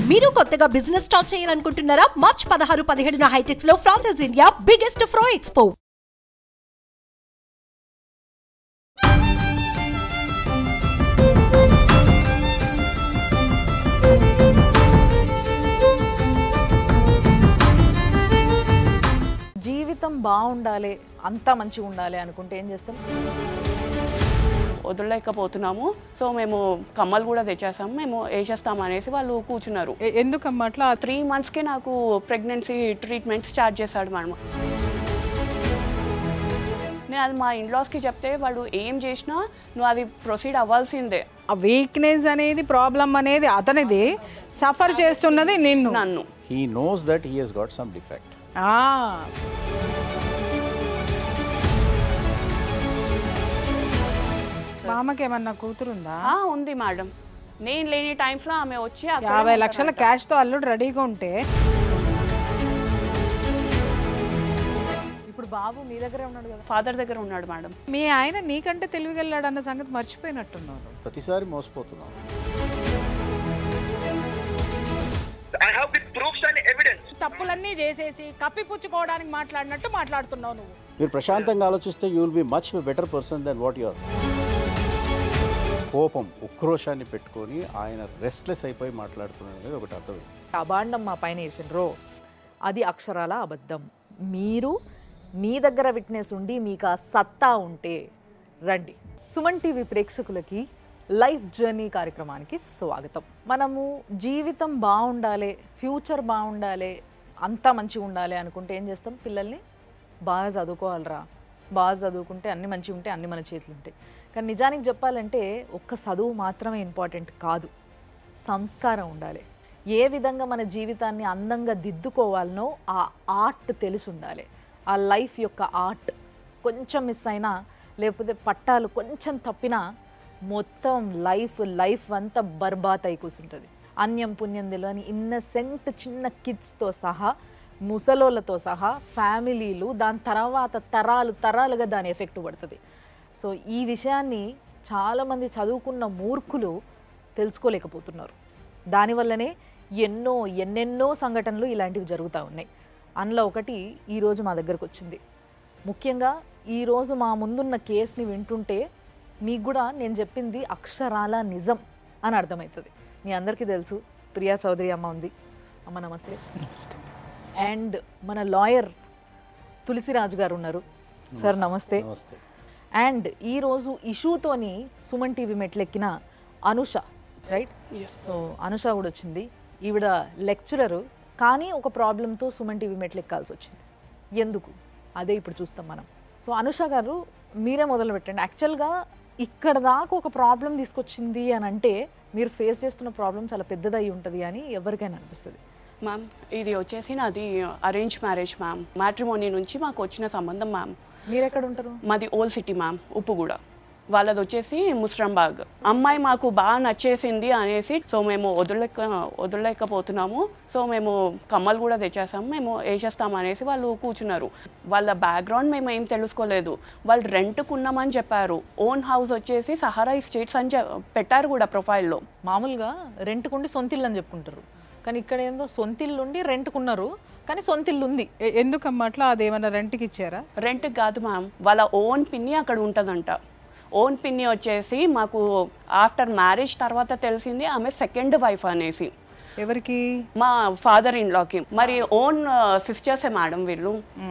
మీరు కొత్తగా business start చేయాలనుకుంటున్నారా మార్చ్ పదహారు పదిహేడున హైటెక్స్ లో ఫ్రాన్సెస్ ఇండియా బిగ్గెస్ట్ ఫ్రో ఎక్స్పో జీవితం బాగుండాలి అంతా మంచిగా ఉండాలి అనుకుంటే ఏం చేస్తాం వదలలేకపోతున్నాము సో మేము కమ్మలు కూడా తెచ్చేసాము మేము వేసేస్తాం అనేసి వాళ్ళు కూర్చున్నారు ఎ- ఎందుకమ్మా అట్లా త్రీ మంత్స్కే నాకు ప్రెగ్నెన్సీ ట్రీట్మెంట్ స్టార్ట్ చేశాడు మేడం నేను అది మా ఇన్లాస్కి చెప్తే వాళ్ళు ఏం చేసినా నువ్వు అది ప్రొసీడ్ అవ్వాల్సిందే ఆ వీక్నెస్ అనేది ప్రాబ్లం అనేది అతనిది సఫర్ చేస్తున్నది నిన్ను నన్ను he knows that he has got some defect. ఆ, మామకి ఏమన్నా కూతురుందా ఆ, ఉంది మేడం నేను లేని టైమ్స్లో ఆమె వచ్చి అక్కడే యాభై లక్షల ఉంటారంట. క్యాష్తో అల్లుడు రెడీగా ఉంటే ఇప్పుడు బాబు మీ దగ్గరే ఉన్నాడు కదా ఫాదర్ దగ్గర ఉన్నాడు మేడం మీ ఆయన నీకంటే తెలివిగల్లాడు అన్న సంగతి మర్చిపోయినట్టున్నారు ప్రతిసారి మోసపోతున్నాం I have with proofs and evidence. తప్పులన్నీ చేసేసి కప్పిపుచ్చుకోవడానికి మాట్లాడినట్టు మాట్లాడుతున్నావు నువ్వు మీరు ప్రశాంతంగా ఆలోచిస్తే you will be much better person then what your కోపం ఉక్రోషాన్ని పెట్టుకొని ఆయన రెస్ట్లెస్ అయిపోయి మాట్లాడుతున్నాడు అనేది ఒకటి అర్థం అబాండం మా పైన వేసిండ్రో అది అక్షరాల అబద్ధం మీరు మీ దగ్గర విట్నెస్ ఉండి మీకు ఆ సత్తా ఉంటే రండి సుమన్ టీవీ ప్రేక్షకులకి లైఫ్ జర్నీ కార్యక్రమానికి స్వాగతం మనము జీవితం బాగుండాలి ఫ్యూచర్ బాగుండాలి అంతా మంచిగా ఉండాలి అనుకుంటే ఏం చేస్తాం పిల్లల్ని బాగా చదువుకోవాలిరా బాగా చదువుకుంటే అన్ని మంచిగా ఉంటే అన్ని మన చేతులు ఉంటాయి కానీ నిజానికి చెప్పాలంటే ఒక్క చదువు మాత్రమే ఇంపార్టెంట్ కాదు సంస్కారం ఉండాలి ఏ విధంగా మన జీవితాన్ని అందంగా దిద్దుకోవాలనో ఆ ఆర్ట్ తెలిసి ఉండాలి ఆ లైఫ్ యొక్క ఆర్ట్ కొంచెం మిస్ అయినా లేకపోతే పట్టాలు కొంచెం తప్పినా మొత్తం లైఫ్ లైఫ్ అంతా బర్బాత్ అయి కూర్చుంటుంది అన్యం పుణ్యం తెలియని ఇన్నసెంట్ చిన్న కిడ్స్తో సహా ముసలోళ్ళతో సహా ఫ్యామిలీలు దాని తర్వాత తరాలు తరాలుగా దాని ఎఫెక్ట్ పడుతుంది సో ఈ విషయాన్ని చాలామంది చదువుకున్న మూర్ఖులు తెలుసుకోలేకపోతున్నారు దానివల్లనే ఎన్నో ఎన్నెన్నో సంఘటనలు ఇలాంటివి జరుగుతూ ఉన్నాయి అందులో ఒకటి ఈరోజు మా దగ్గరకు వచ్చింది ముఖ్యంగా ఈరోజు మా ముందున్న కేసుని వింటుంటే మీకు కూడా నేను చెప్పింది అక్షరాల నిజం అని అర్థమవుతుంది మీ అందరికీ తెలుసు ప్రియా చౌదరి అమ్మ ఉంది అమ్మ నమస్తే అండ్ మన లాయర్ తులసిరాజు గారు ఉన్నారు సార్ నమస్తే నమస్తే అండ్ ఈరోజు ఇష్యూతోని సుమన్ టీవీ మెట్లెక్కిన అనుష రైట్ సో అనుష కూడా వచ్చింది ఈవిడ లెక్చరరు కానీ ఒక ప్రాబ్లంతో సుమన్ టీవీ మెట్లెక్కాల్సి వచ్చింది ఎందుకు అదే ఇప్పుడు చూస్తాం మనం సో అనుష గారు మీరే మొదలు పెట్టండి యాక్చువల్గా ఇక్కడ దాకా ఒక ప్రాబ్లం తీసుకొచ్చింది అని అంటే మీరు ఫేస్ చేస్తున్న ప్రాబ్లం చాలా పెద్దదై ఉంటుంది అని ఎవరికైనా అనిపిస్తుంది మ్యామ్ ఇది వచ్చేసి నాది అరేంజ్ మ్యారేజ్ మ్యామ్ మ్యాట్రిమోనీ నుంచి మాకు వచ్చిన సంబంధం మ్యామ్ మీరు ఎక్కడ ఉంటారు మాది ఓల్డ్ సిటీ మ్యామ్ ఉప్పుగూడ వాళ్ళది వచ్చేసి ముస్రంబాగ్ అమ్మాయి మాకు బాగా నచ్చేసింది అనేసి సో మేము వదలలేక వదలలేకపోతున్నాము సో మేము కమ్మలు కూడా తెచ్చేసాము మేము వేసేస్తాం అనేసి వాళ్ళు కూర్చున్నారు వాళ్ళ బ్యాక్గ్రౌండ్ మేము ఏం తెలుసుకోలేదు వాళ్ళు రెంట్కు ఉన్నామని చెప్పారు ఓన్ హౌస్ వచ్చేసి సహారా స్టేట్స్ అని చె- పెట్టారు కూడా ప్రొఫైల్లో మామూలుగా రెంట్కుండి సొంతిల్లు అని చెప్పుకుంటారు కానీ ఇక్కడ ఏందో సొంతిల్లు ఉండి రెంట్కున్నారు కానీ సొంతిల్లు ఉంది ఎ- ఎందుకమ్మా అట్లా అదేమన్నా రెంట్కి ఇచ్చారా రెంట్ కాదు మ్యామ్ వాళ్ళ ఓన్ పిన్ని అక్కడ ఉంటుందంట ఓన్ పిన్ని వచ్చేసి మాకు ఆఫ్టర్ మ్యారేజ్ తర్వాత తెలిసింది ఆమె సెకండ్ వైఫ్ అనేసి ఎవరికి మా ఫాదర్ ఇన్ లాకి మరి ఓన్ సిస్టర్సే మేడం వీళ్ళు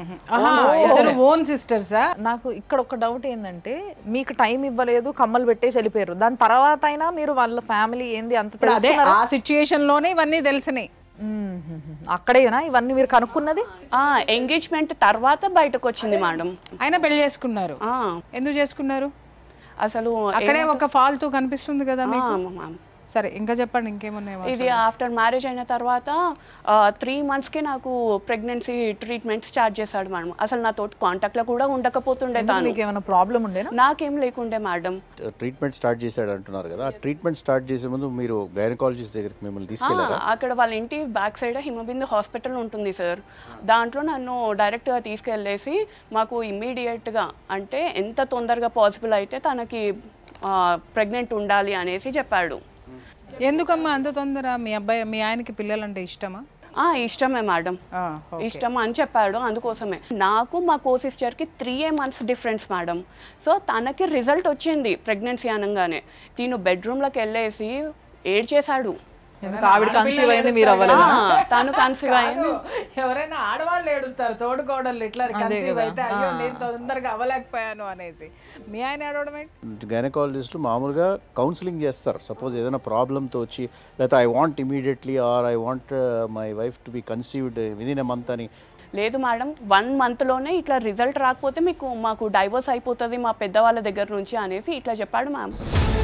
ఇద్దరు ఓన్ సిస్టర్సా నాకు ఇక్కడ ఒక డౌట్ ఏంటంటే మీకు టైం ఇవ్వలేదు కమ్మలు పెట్టేసి వెళ్ళిపోయారు దాని తర్వాత అయినా మీరు వాళ్ళ ఫ్యామిలీ ఏంది అంత ఇప్పుడు అదే తెలుసుకున్నారా? ఆ సిచ్యుయేషన్ లోనే ఇవన్నీ తెలిసినాయి మ్మ్. అక్కడేనా ఇవన్నీ మీరు కనుక్కున్నది ఎంగేజ్మెంట్ తర్వాత బయటకు వచ్చింది మేడం ఆయన పెళ్లి చేసుకున్నారు ఆ, ఎందుకు చేసుకున్నారు అసలు అక్కడే ఒక ఫాల్తూ కనిపిస్తుంది కదా మీకు మ్యామ్ సరే ఇంకా చెప్పండి ఇంకేమున్నాయి ఇది ఆఫ్టర్ మ్యారేజ్ అయిన తర్వాత త్రీ మంత్స్కే నాకు ప్రెగ్నెన్సీ ట్రీట్మెంట్ స్టార్ట్ చేశాడు మేడం అసలు నాతో కాంటాక్ట్లో కూడా ఉండకపోతుండే తాను మీకు ఏమైనా ప్రాబ్లం ఉండేనా నాకేం లేకుండే మేడం ట్రీట్మెంట్ స్టార్ట్ చేశాడు అంటున్నారు కదా ఆ ట్రీట్మెంట్ స్టార్ట్ చేసే ముందు మీరు గైనకాలజిస్ట్ దగ్గరికి మిమ్మల్ని ఆ, తీసుకెళ్లారా అక్కడ వాళ్ళ ఇంటి బ్యాక్ సైడ్ హిమబిందు హాస్పిటల్ ఉంటుంది సార్ దాంట్లో నన్ను డైరెక్ట్గా తీసుకెళ్ళేసి మాకు ఇమ్మీడియట్గా అంటే ఎంత తొందరగా పాసిబుల్ అయితే తనకి ప్రెగ్నెంట్ ఉండాలి అనేసి చెప్పాడు ఎందుకమ్మా అంత తొందర మీ అబ్బాయి మీ ఆయనకి పిల్లలంటే ఇష్టమా ఆ, ఇష్టమే మేడం ఆ, ఓకే. ఇష్టం అని చెప్పాడు అందుకోసమే నాకు మా కో సిస్టర్కి three uh months difference madam so తనకి రిజల్ట్ వచ్చింది ప్రెగ్నెన్సీ అనగానే తిను బెడ్రూమ్లోకి వెళ్ళేసి ఏడ్ చేశాడు ఎందుకు ఆవిడ కన్సీవ్ అయింది మీరు అవ్వలేదా తను కన్సీవ్ అయింది ఎవరైనా ఆడవాళ్ళు ఏడుస్తారు తోడుకోవడం ఇట్లా కన్సీవ్ అయితే అయ్యో నేను తొందరగా అవ్వలేకపోయాను అనేసి మీ ఆయన ఏడవడం ఏంటి గైనకాలజిస్టులు మామూలుగా కౌన్సిలింగ్ చేస్తారు సపోజ్ ఏదైనా ప్రాబ్లంతో వచ్చి లేకపోతే I want immediately or I want my wife to be conceived within a month అని లేదు మేడం వన్ మంత్లోనే ఇట్లా రిజల్ట్ రాకపోతే మీకు మాకు డైవర్స్ అయిపోతుంది మా పెద్దవాళ్ళ దగ్గర నుంచి అనేసి ఇట్లా చెప్పాడు మ్యామ్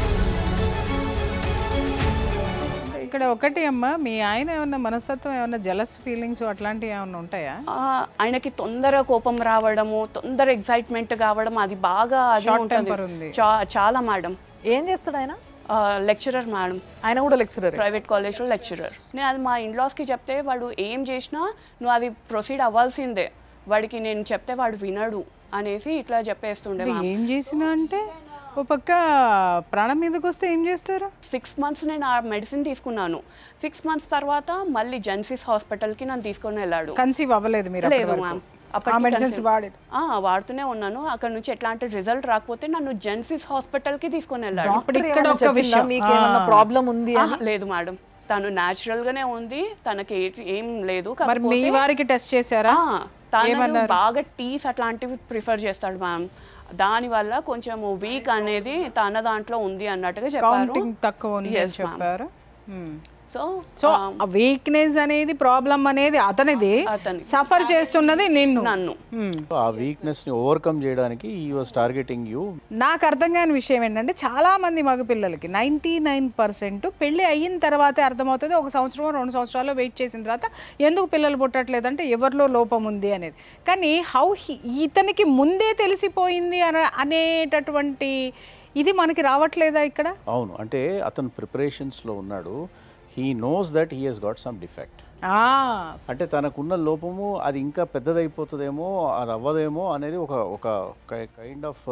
ఇక్కడ ఒకటి అమ్మా మీ ఆయన ఏమన్నా మనస్తత్వం ఏమన్నా జలస్ ఫీలింగ్స్ అట్లాంటివి ఏమన్నా ఉంటాయా ఆ, ఆయనకి తొందర కోపం రావడము తొందర ఎగ్జైట్మెంట్ కావడం అది బాగా అది Short ఉంటుంది. temper ఉంది. చా- చాలా మేడం ఏం చేస్తాడు ఆయన లెక్చరర్ మేడం ఆయన కూడా లెక్చరర్ ప్రైవేట్ కాలేజ్లో లెక్చరర్ నేను అది మా ఇన్లాస్కి చెప్తే వాడు ఏం చేసినా నువ్వు అది ప్రొసీడ్ అవ్వాల్సిందే వాడికి నేను చెప్తే వాడు వినడు అనేసి ఇట్లా చెప్పేస్తుండే ఇది ఏం చేసినా అంటే ఓ పక్క ప్రాణం మీదకి వస్తే ఏం చేస్తారు సిక్స్ మంత్స్ నేను ఆ మెడిసిన్ తీసుకున్నాను సిక్స్ మంత్స్ తర్వాత మళ్ళీ జెన్సిస్ హాస్పిటల్కి నన్ను తీసుకొని వెళ్ళాడు కన్సీవ్ అవ్వలేదు మీరు అప్పటి లేదు వరకు. మ్యామ్ ఆ అప్పటికి మెడిసిన్స్ conceive- వాడి ఆ, వాడుతూనే ఉన్నాను అక్కడ నుంచి ఎట్లాంటి రిజల్ట్ రాకపోతే నన్ను జెన్సిస్ హాస్పిటల్కి తీసుకొని వెళ్ళాడు ఇప్పుడు ఇక్కడ ఒక విషయం మీకు ఏమన్నా ప్రాబ్లం ఉంది ఆహా, లేదు మేడం తను న్యాచురల్ గానే ఉంది తనకి ఏ- ఏం లేదు మరి మీ కాకపోతే వారికి టెస్ట్ చేశారా ఆ, తను బాగా టీస్ అట్లాంటివి ప్రిఫర్ చేస్తాడు మ్యామ్ దానివల్ల కొంచెం వీక్ అనేది తన దాంట్లో ఉంది అన్నట్టుగా చెప్పారు కౌంటింగ్ తక్కువ ఉంది అని Yes, ma'am. చెప్పారు Hmm. సో సో ఆ వీక్నెస్ అనేది ప్రాబ్లం అనేది అతనిది అతని సఫర్ చేస్తున్నది నిన్ను నన్ను Hmm. ఆ వీక్నెస్ని ఓవర్కమ్ చేయడానికి ఈ వాజ్ టార్గెటింగ్ యూ నాకు అర్థం కాని విషయం ఏంటంటే చాలా మంది మగపిల్లలకి నైంటీ నైన్ పర్సెంట్ పెళ్ళి అయిన తర్వాతే అర్థమవుతుంది ఒక సంవత్సరం రెండు సంవత్సరాలు వెయిట్ చేసిన తర్వాత ఎందుకు పిల్లలు పుట్టట్లేదంటే ఎవరిలో లోపం ఉంది అనేది కానీ హౌ ఇతనికి ముందే తెలిసిపోయింది అన అనేటటువంటి ఇది మనకి రావట్లేదా ఇక్కడ అవును అంటే అతను ప్రిపరేషన్స్లో ఉన్నాడు he knows that he he's got some defect ఆ, అంటే తనకున్న లోపము అది ఇంకా పెద్దదైపోతుందేమో అది అవ్వదేమో అనేది ఒక ఒక కైండ్ ఆఫ్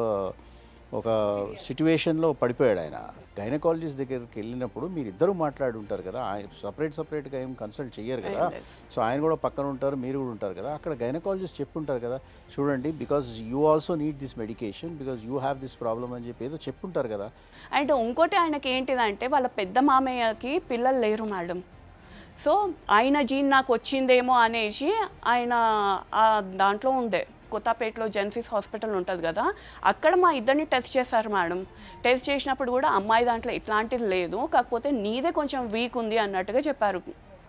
ఒక సిట్యువేషన్లో పడిపోయాడు ఆయన గైనకాలజిస్ట్ దగ్గరికి వెళ్ళినప్పుడు మీరు ఇద్దరు మాట్లాడి ఉంటారు కదా ఆయన సపరేట్ సపరేట్గా ఏం కన్సల్ట్ చెయ్యరు కదా సో ఆయన కూడా పక్కన ఉంటారు మీరు కూడా ఉంటారు కదా అక్కడ గైనకాలజిస్ట్ చెప్పుంటారు కదా చూడండి because you also need this medication because you have this problem అని చెప్పి ఏదో చెప్పుంటారు కదా అండ్ ఇంకోటి ఆయనకి ఏంటిదంటే వాళ్ళ పెద్ద మామయ్యకి పిల్లలు లేరు మేడం సో ఆయన జీన్ నాకు వచ్చిందేమో అనేసి ఆయన ఆ దాంట్లో ఉండే కొత్తపేటలో జెన్సిస్ హాస్పిటల్ ఉంటుంది కదా అక్కడ మా ఇద్దరిని టెస్ట్ చేశారు మేడం టెస్ట్ చేసినప్పుడు కూడా అమ్మాయి దాంట్లో ఇట్లాంటిది లేదు కాకపోతే నీదే కొంచెం వీక్ ఉంది అన్నట్టుగా చెప్పారు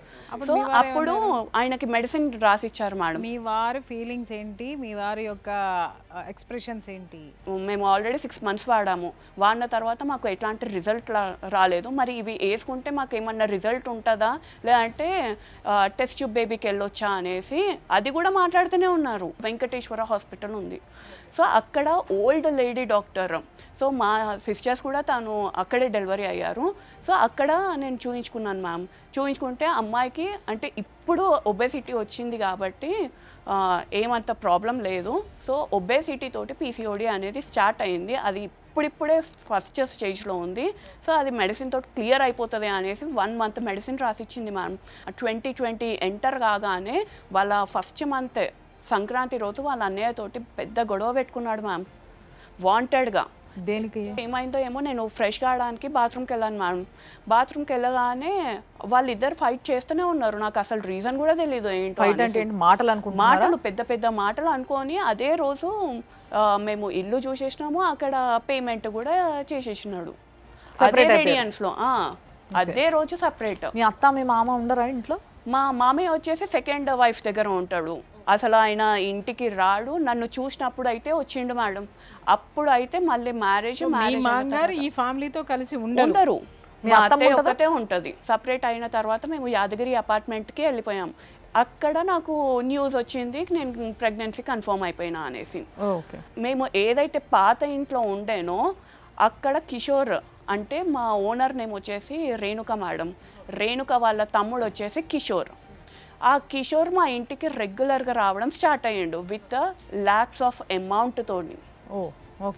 సో అప్పుడు ఆయనకి మెడిసిన్ రాసిచ్చారు మేడం మీ వారి ఫీలింగ్స్ ఏంటి మీ వారి యొక్క ఎక్స్ప్రెషన్స్ ఏంటి మేము ఆల్రెడీ సిక్స్ మంత్స్ వాడాము వాడిన తర్వాత మాకు ఎట్లాంటి రిజల్ట్ రాలేదు మరి ఇవి వేసుకుంటే మాకు ఏమన్నా రిజల్ట్ ఉంటుందా లేదంటే టెస్ట్ ట్యూబ్ బేబీకి వెళ్ళొచ్చా అనేసి అది కూడా మాట్లాడుతూనే ఉన్నారు వెంకటేశ్వర హాస్పిటల్ ఉంది సో అక్కడ ఓల్డ్ లేడీ డాక్టర్ సో మా సిస్టర్స్ కూడా తాను అక్కడే డెలివరీ అయ్యారు సో అక్కడ నేను చూయించుకున్నాను మ్యామ్ చూయించుకుంటే అమ్మాయికి అంటే ఇప్పుడు ఒబేసిటీ వచ్చింది కాబట్టి ఆ, ఏమంత ప్రాబ్లం లేదు సో ఒబేసిటీ తోటి పీసీఓడి అనేది స్టార్ట్ అయింది అది ఇప్పుడిప్పుడే ఫస్ట్ స్టేజ్లో ఉంది సో అది మెడిసిన్ తోటి క్లియర్ అయిపోతుంది అనేసి వన్ మంత్ మెడిసిన్ రాసిచ్చింది మ్యామ్ ట్వంటీ ట్వంటీ ఎంటర్ కాగానే వాళ్ళ ఫస్ట్ మంత్ సంక్రాంతి రోజు వాళ్ళ అన్నయ్య తోటి పెద్ద గొడవ పెట్టుకున్నాడు మ్యామ్ వాంటెడ్గా దేనికి ఏమైందో ఏమో నేను ఫ్రెష్ కావడానికి బాత్రూమ్కి వెళ్ళాను మ్యామ్ బాత్రూమ్కి వెళ్ళగానే వాళ్ళిద్దరు ఫైట్ చేస్తూనే ఉన్నారు నాకు అసలు రీజన్ కూడా తెలియదు ఏంటో ఫైట్ అంటే అనేసి. ఏంటి మాటలు అనుకుంటున్నారా మాటలు పెద్ద పెద్ద మాటలు అనుకొని అదే రోజు ఆ, మేము ఇల్లు చూసేసినాము అక్కడ పేమెంట్ కూడా చేసేసినాడు అదే Separate అయిపోయారు. radiance లో ఆ, అదే రోజు సపరేట్ మీ అత్త మీ మామ ఉండరా ఇంట్లో మా మామయ్య వచ్చేసి సెకండ్ వైఫ్ దగ్గర ఉంటాడు అసలు ఆయన ఇంటికి రాడు నన్ను చూసినప్పుడు అయితే వచ్చిండు మేడం అప్పుడు అయితే మళ్ళీ మ్యారేజ్ మీ మ్యారేజ్ మామగారు ఈ ఫ్యామిలీతో కలిసి ఉండరు ఉండరు మీ మా అత్తమ్మ అత్తయ్య ఉంటదా? ఒకతే ఉంటది సపరేట్ అయిన తర్వాత మేము యాదగిరి అపార్ట్మెంట్కి వెళ్ళిపోయాం అక్కడ నాకు న్యూస్ వచ్చింది నేను ప్రెగ్నెన్సీ కన్ఫర్మ్ అయిపోయినా అనేసి ఓకే మేము ఏదైతే పాత ఇంట్లో ఉండేనో అక్కడ కిషోర్ అంటే మా ఓనర్ నేమ్ వచ్చేసి రేణుక మేడం రేణుక వాళ్ళ తమ్ముడు వచ్చేసి కిషోర్ ఆ కిషోర్ మా ఇంటికి రెగ్యులర్గా రావడం స్టార్ట్ అయ్యిండు విత్ ల్యాక్స్ ఆఫ్ అమౌంట్ తోని ఓ ఓకే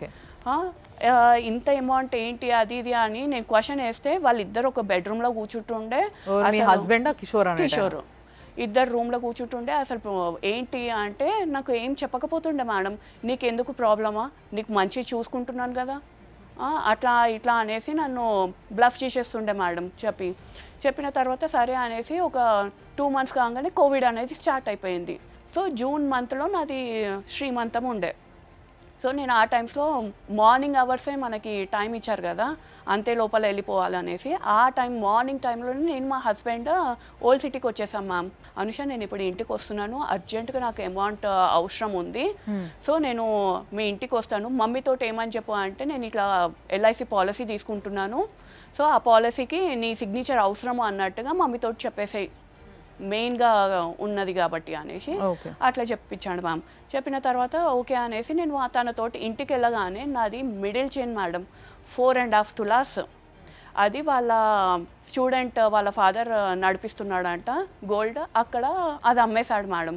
"ఆ, ఆ, ఇంత అమౌంట్ ఏంటి అది ఇది అని నేను క్వశ్చన్ వేస్తే వాళ్ళిద్దరు ఒక బెడ్రూమ్లో కూర్చుంటుండే ఎవరు? మీ అసలు- హస్బెండ్ కిషోర్ అనే కిషోర్ ఇద్దరు రూమ్లో కూర్చుంటుండే అసలు ఏంటి అంటే నాకు ఏం చెప్పకపోతుండే మేడం నీకు ఎందుకు ప్రాబ్లమా నీకు మంచి చూసుకుంటున్నాను కదా ఆ, అట్లా ఇట్లా అనేసి నన్ను బ్లఫ్ చేసేస్తుండే మేడం చెప్పి చెప్పిన తర్వాత సరే అనేసి ఒక టూ మంత్స్ కాగానే కోవిడ్ అనేది స్టార్ట్ అయిపోయింది సో జూన్ మంత్లో నాది శ్రీమంతం ఉండే సో నేను ఆ టైమ్స్లో మార్నింగ్ అవర్సే మనకి టైం ఇచ్చారు కదా అంతే లోపల వెళ్ళిపోవాలనేసి ఆ టైం మార్నింగ్ టైంలో నేను మా హస్బెండ్ ఓల్డ్ సిటీకి వచ్చేసాం మ్యామ్ అనుష నేను ఇప్పుడు ఇంటికి వస్తున్నాను అర్జెంటుగా నాకు అమౌంట్ అవసరం ఉంది సో నేను మీ ఇంటికి వస్తాను మమ్మీతోటి ఏమని చెప్పు అంటే నేను ఇట్లా ఎల్ఐసి పాలసీ తీసుకుంటున్నాను సో ఆ పాలసీకి నీ సిగ్నేచర్ అవసరము అన్నట్టుగా మమ్మీతోటి చెప్పేసాయి మెయిన్గా ఉన్నది కాబట్టి అనేసి ఓకే అట్లా చెప్పించాడు మ్యామ్ చెప్పిన తర్వాత ఓకే అనేసి నేను ఆ తనతోటి ఇంటికి వెళ్ళగానే నాది middle chain madam four and half tolas అది వాళ్ళ స్టూడెంట్ వాళ్ళ ఫాదర్ నడిపిస్తున్నాడంట గోల్డ్ అక్కడ అది అమ్మేశాడు మేడం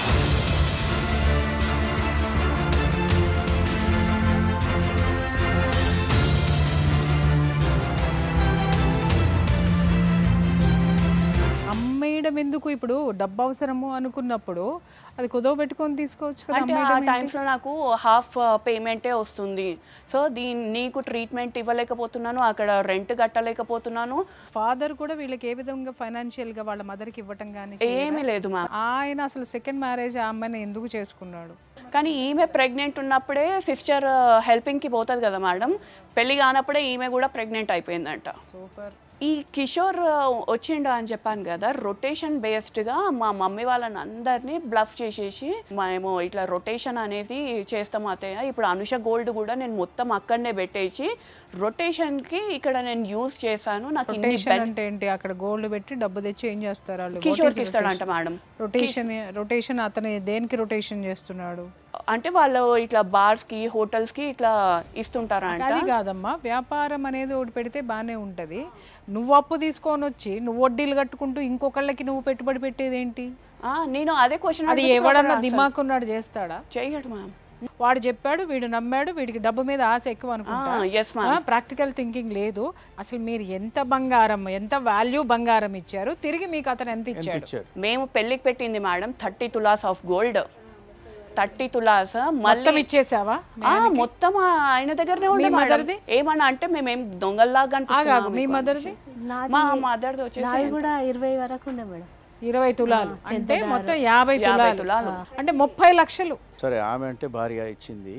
అమ్మేయడం ఎందుకు ఇప్పుడు డబ్బు అవసరము అనుకున్నప్పుడు అది కుదవ పెట్టుకొని తీసుకోవచ్చు కదా అంటే ఆ అమ్మేయడం ఏంటి? టైమ్స్లో నాకు హాఫ్ పేమెంటే వస్తుంది సో దీని నీకు ట్రీట్మెంట్ ఇవ్వలేకపోతున్నాను అక్కడ రెంట్ కట్టలేకపోతున్నాను ఫాదర్ కూడా వీళ్ళకి ఏ విధంగా ఫైనాన్షియల్ గా వాళ్ళ మదర్ కి ఇవ్వటం కానీ ఏమీ లేదు మ్యామ్ ఆయన అసలు సెకండ్ మ్యారేజ్ ఆ అమ్మాయిని ఎందుకు చేసుకున్నాడు కానీ ఈమె ప్రెగ్నెంట్ ఉన్నప్పుడే సిస్టర్ హెల్పింగ్కి పోతుంది కదా మేడం పెళ్లి కానప్పుడే ఈమె కూడా ప్రెగ్నెంట్ అయిపోయిందంట సూపర్ ఈ కిషోర్ ఆ, వచ్చిండు అని చెప్పాను కదా రొటేషన్ బేస్డ్గా మా మమ్మీ వాళ్ళని అందరినీ బ్లఫ్ చేసేసి మేము ఇట్లా రొటేషన్ అనేది చేస్తాం అత్తయ్య ఇప్పుడు అనుష గోల్డ్ కూడా నేను మొత్తం అక్కడనే పెట్టేసి రొటేషన్కి ఇక్కడ నేను యూజ్ చేశాను నాకు ఇన్ని రొటేషన్ అంటే ఏంటి అక్కడ గోల్డ్ పెట్టి డబ్బు తెచ్చి ఏం చేస్తారు వాళ్ళు కిషోర్కి ఇస్తాడంట మేడం రొటేషన్ రొటేషన్ అతను దేనికి రొటేషన్ చేస్తున్నాడు అంటే వాళ్ళు ఇట్లా బార్స్కి హోటల్స్కి ఇట్లా ఇస్తుంటారంట అది కాదమ్మా వ్యాపారం అనేది ఒకటి పెడితే బానే ఉంటది నువ్వు అప్పు తీసుకొని వచ్చి నువ్వు వడ్డీలు కట్టుకుంటూ ఇంకొకళ్ళకి నువ్వు పెట్టుబడి పెట్టేది ఏంటి ఆ, నేను అదే క్వశ్చన్ అది ఎవడన్నా దిమాక్ ఉన్నాడు చేస్తాడా చేయడు మ్యామ్ వాడు చెప్పాడు వీడు నమ్మాడు వీడికి డబ్బు మీద ఆశ ఎక్కువ అనుకుంటా ఎస్ మ్యామ్ ప్రాక్టికల్ థింకింగ్ లేదు అసలు మీరు ఎంత బంగారం ఎంత వాల్యూ బంగారం ఇచ్చారు తిరిగి మీకు అతను ఎంత ఎంత ఇచ్చాడు ఇచ్చాడు మేము పెళ్ళికి పెట్టింది madam thirty tolas of gold thirty tolas మొత్తం మళ్ళీ ఇచ్చేసావా ఆ, మొత్తం ఆ ఆయన దగ్గరనే ఉండే మీ మేడం. మదర్ది? ఏమన్నా అంటే మేమేం దొంగల్లాగా ఆగాగు కనిపిస్తున్నామా మీ మీకు మదర్ది నాది మా మదర్ది వచ్చేసి నాది కూడా ఇరవై వరకు ఉండే మేడం ఇరవై తులాలు అంటే మొత్తం యాభై యాభై తులాలు తులాలు అంటే ముప్పై లక్షలు సరే ఆమె అంటే భార్య ఇచ్చింది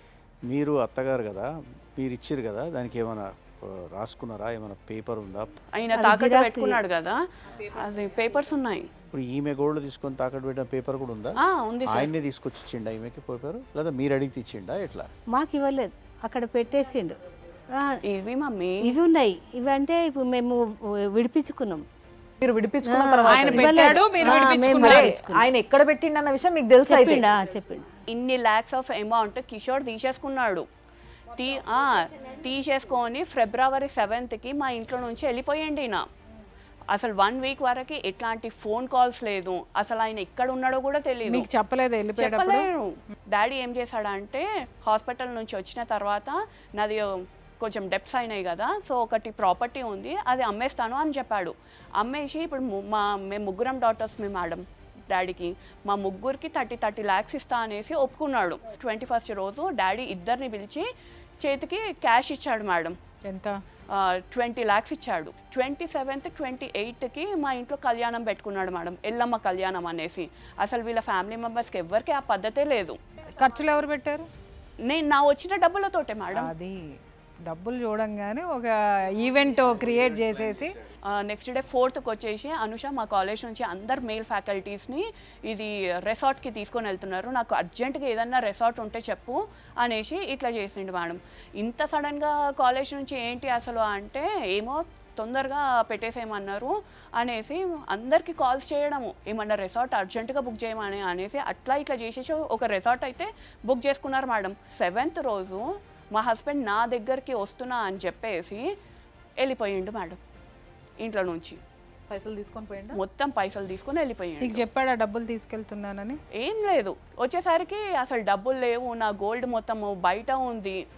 మీరు అత్తగారు కదా మీరు ఇచ్చిర్రు కదా దానికి ఏమైనా ఆ, రాసుకున్నారా ఏమైనా పేపర్ ఉందా ఆయన తాకట్టు పెట్టుకున్నాడు కదా అది పేపర్స్ ఉన్నాయి ఇప్పుడు ఈమె గోల్డ్ తీసుకొని తాకట్టు పెట్టిన పేపర్ కూడా ఉందా ఆ ఉంది సార్ ఆయన్నే తీసుకొచ్చి ఇచ్చిండా ఈమెకి పేపర్ లేదా మీరు అడిగితే ఇచ్చిండా ఎట్లా మాకు ఇవ్వలేదు అక్కడ పెట్టేసిండు ఆ, ఇవి మమ్మీ ఇవి ఉన్నాయి ఇవి అంటే ఇప్పుడు మేము విడిపించుకున్నాం మీరు విడిపించుకున్న తర్వాత ఆయన ఇవ్వలేదు. పెట్టాడు మీరు ఆ, మేము విడిపించుకున్నారు విడిపించుకున్నాం. ఆయన ఎక్కడ పెట్టిండన్న విషయం మీకు తెలుసు అయితే చెప్పిండా చెప్పిండు ఇన్ని ల్యాక్స్ ఆఫ్ అమౌంట్ కిషోర్ తీసేసుకున్నాడు తీ ఆ, తీసేసుకొని ఫిబ్రవరి సెవెంత్కి మా ఇంట్లో నుంచి వెళ్ళిపోయండి ఈయన అసలు వన్ వీక్ వరకు ఎట్లాంటి ఫోన్ కాల్స్ లేదు అసలు ఆయన ఎక్కడ ఉన్నాడో కూడా తెలియదు మీకు చెప్పలేదు వెళ్ళిపోయేటప్పుడు చెప్పలేరు డాడీ ఏం చేశాడంటే హాస్పిటల్ నుంచి వచ్చిన తర్వాత నాది కొంచెం డెప్స్ అయినాయి కదా సో ఒకటి ప్రాపర్టీ ఉంది అది అమ్మేస్తాను అని చెప్పాడు అమ్మేసి ఇప్పుడు ము- మా మేము ముగ్గురం డాటర్స్ మీ మేడం డాడీకి మా ముగ్గురికి థర్టీ థర్టీ ల్యాక్స్ ఇస్తా అనేసి ఒప్పుకున్నాడు ట్వంటీ ఫస్ట్ రోజు డాడీ ఇద్దరిని పిలిచి చేతికి క్యాష్ ఇచ్చాడు మేడం ఎంత ట్వంటీ ల్యాక్స్ ఇచ్చాడు ట్వంటీ సెవెంత్ ట్వంటీ ఎయిత్కి మా ఇంట్లో కళ్యాణం పెట్టుకున్నాడు మేడం ఎల్లమ్మ కళ్యాణం అనేసి అసలు వీళ్ళ ఫ్యామిలీ మెంబర్స్కి ఎవ్వరికి ఆ పద్ధతే లేదు ఖర్చులు ఎవరు పెట్టారు నేను నా వచ్చిన డబ్బులతోటే మేడం అది డబ్బులు చూడంగానే ఒక ఈవెంట్ క్రియేట్ చేసేసి నెక్స్ట్ డే ఫోర్త్కి వచ్చేసి అనుష మా కాలేజ్ నుంచి అందరు మెయిల్ ఫ్యాకల్టీస్ని ఇది రెసార్ట్కి తీసుకొని వెళ్తున్నారు నాకు అర్జెంటుగా ఏదన్నా రెసార్ట్ ఉంటే చెప్పు అనేసి ఇట్లా చేసిండు మేడం ఇంత సడన్గా కాలేజ్ నుంచి ఏంటి అసలు అంటే ఏమో తొందరగా పెట్టేసేయమన్నారు అనేసి అందరికీ కాల్స్ చేయడము ఏమన్నా రెసార్ట్ అర్జెంటుగా బుక్ చేయమని అనేసి అట్లా ఇట్లా చేసేసి ఒక రెసార్ట్ అయితే బుక్ చేసుకున్నారు మేడం సెవెంత్ రోజు మా హస్బెండ్ నా దగ్గరికి వస్తున్నా అని చెప్పేసి వెళ్ళిపోయిండు మేడం ఇంట్లో నుంచి పైసలు తీసుకొని పోయిండా మొత్తం పైసలు తీసుకొని వెళ్ళిపోయాడు నీకు చెప్పాడా డబ్బులు తీసుకెళ్తున్నానని ఏం లేదు వచ్చేసరికి అసలు డబ్బులు లేవు నా గోల్డ్ మొత్తం బయట ఉంది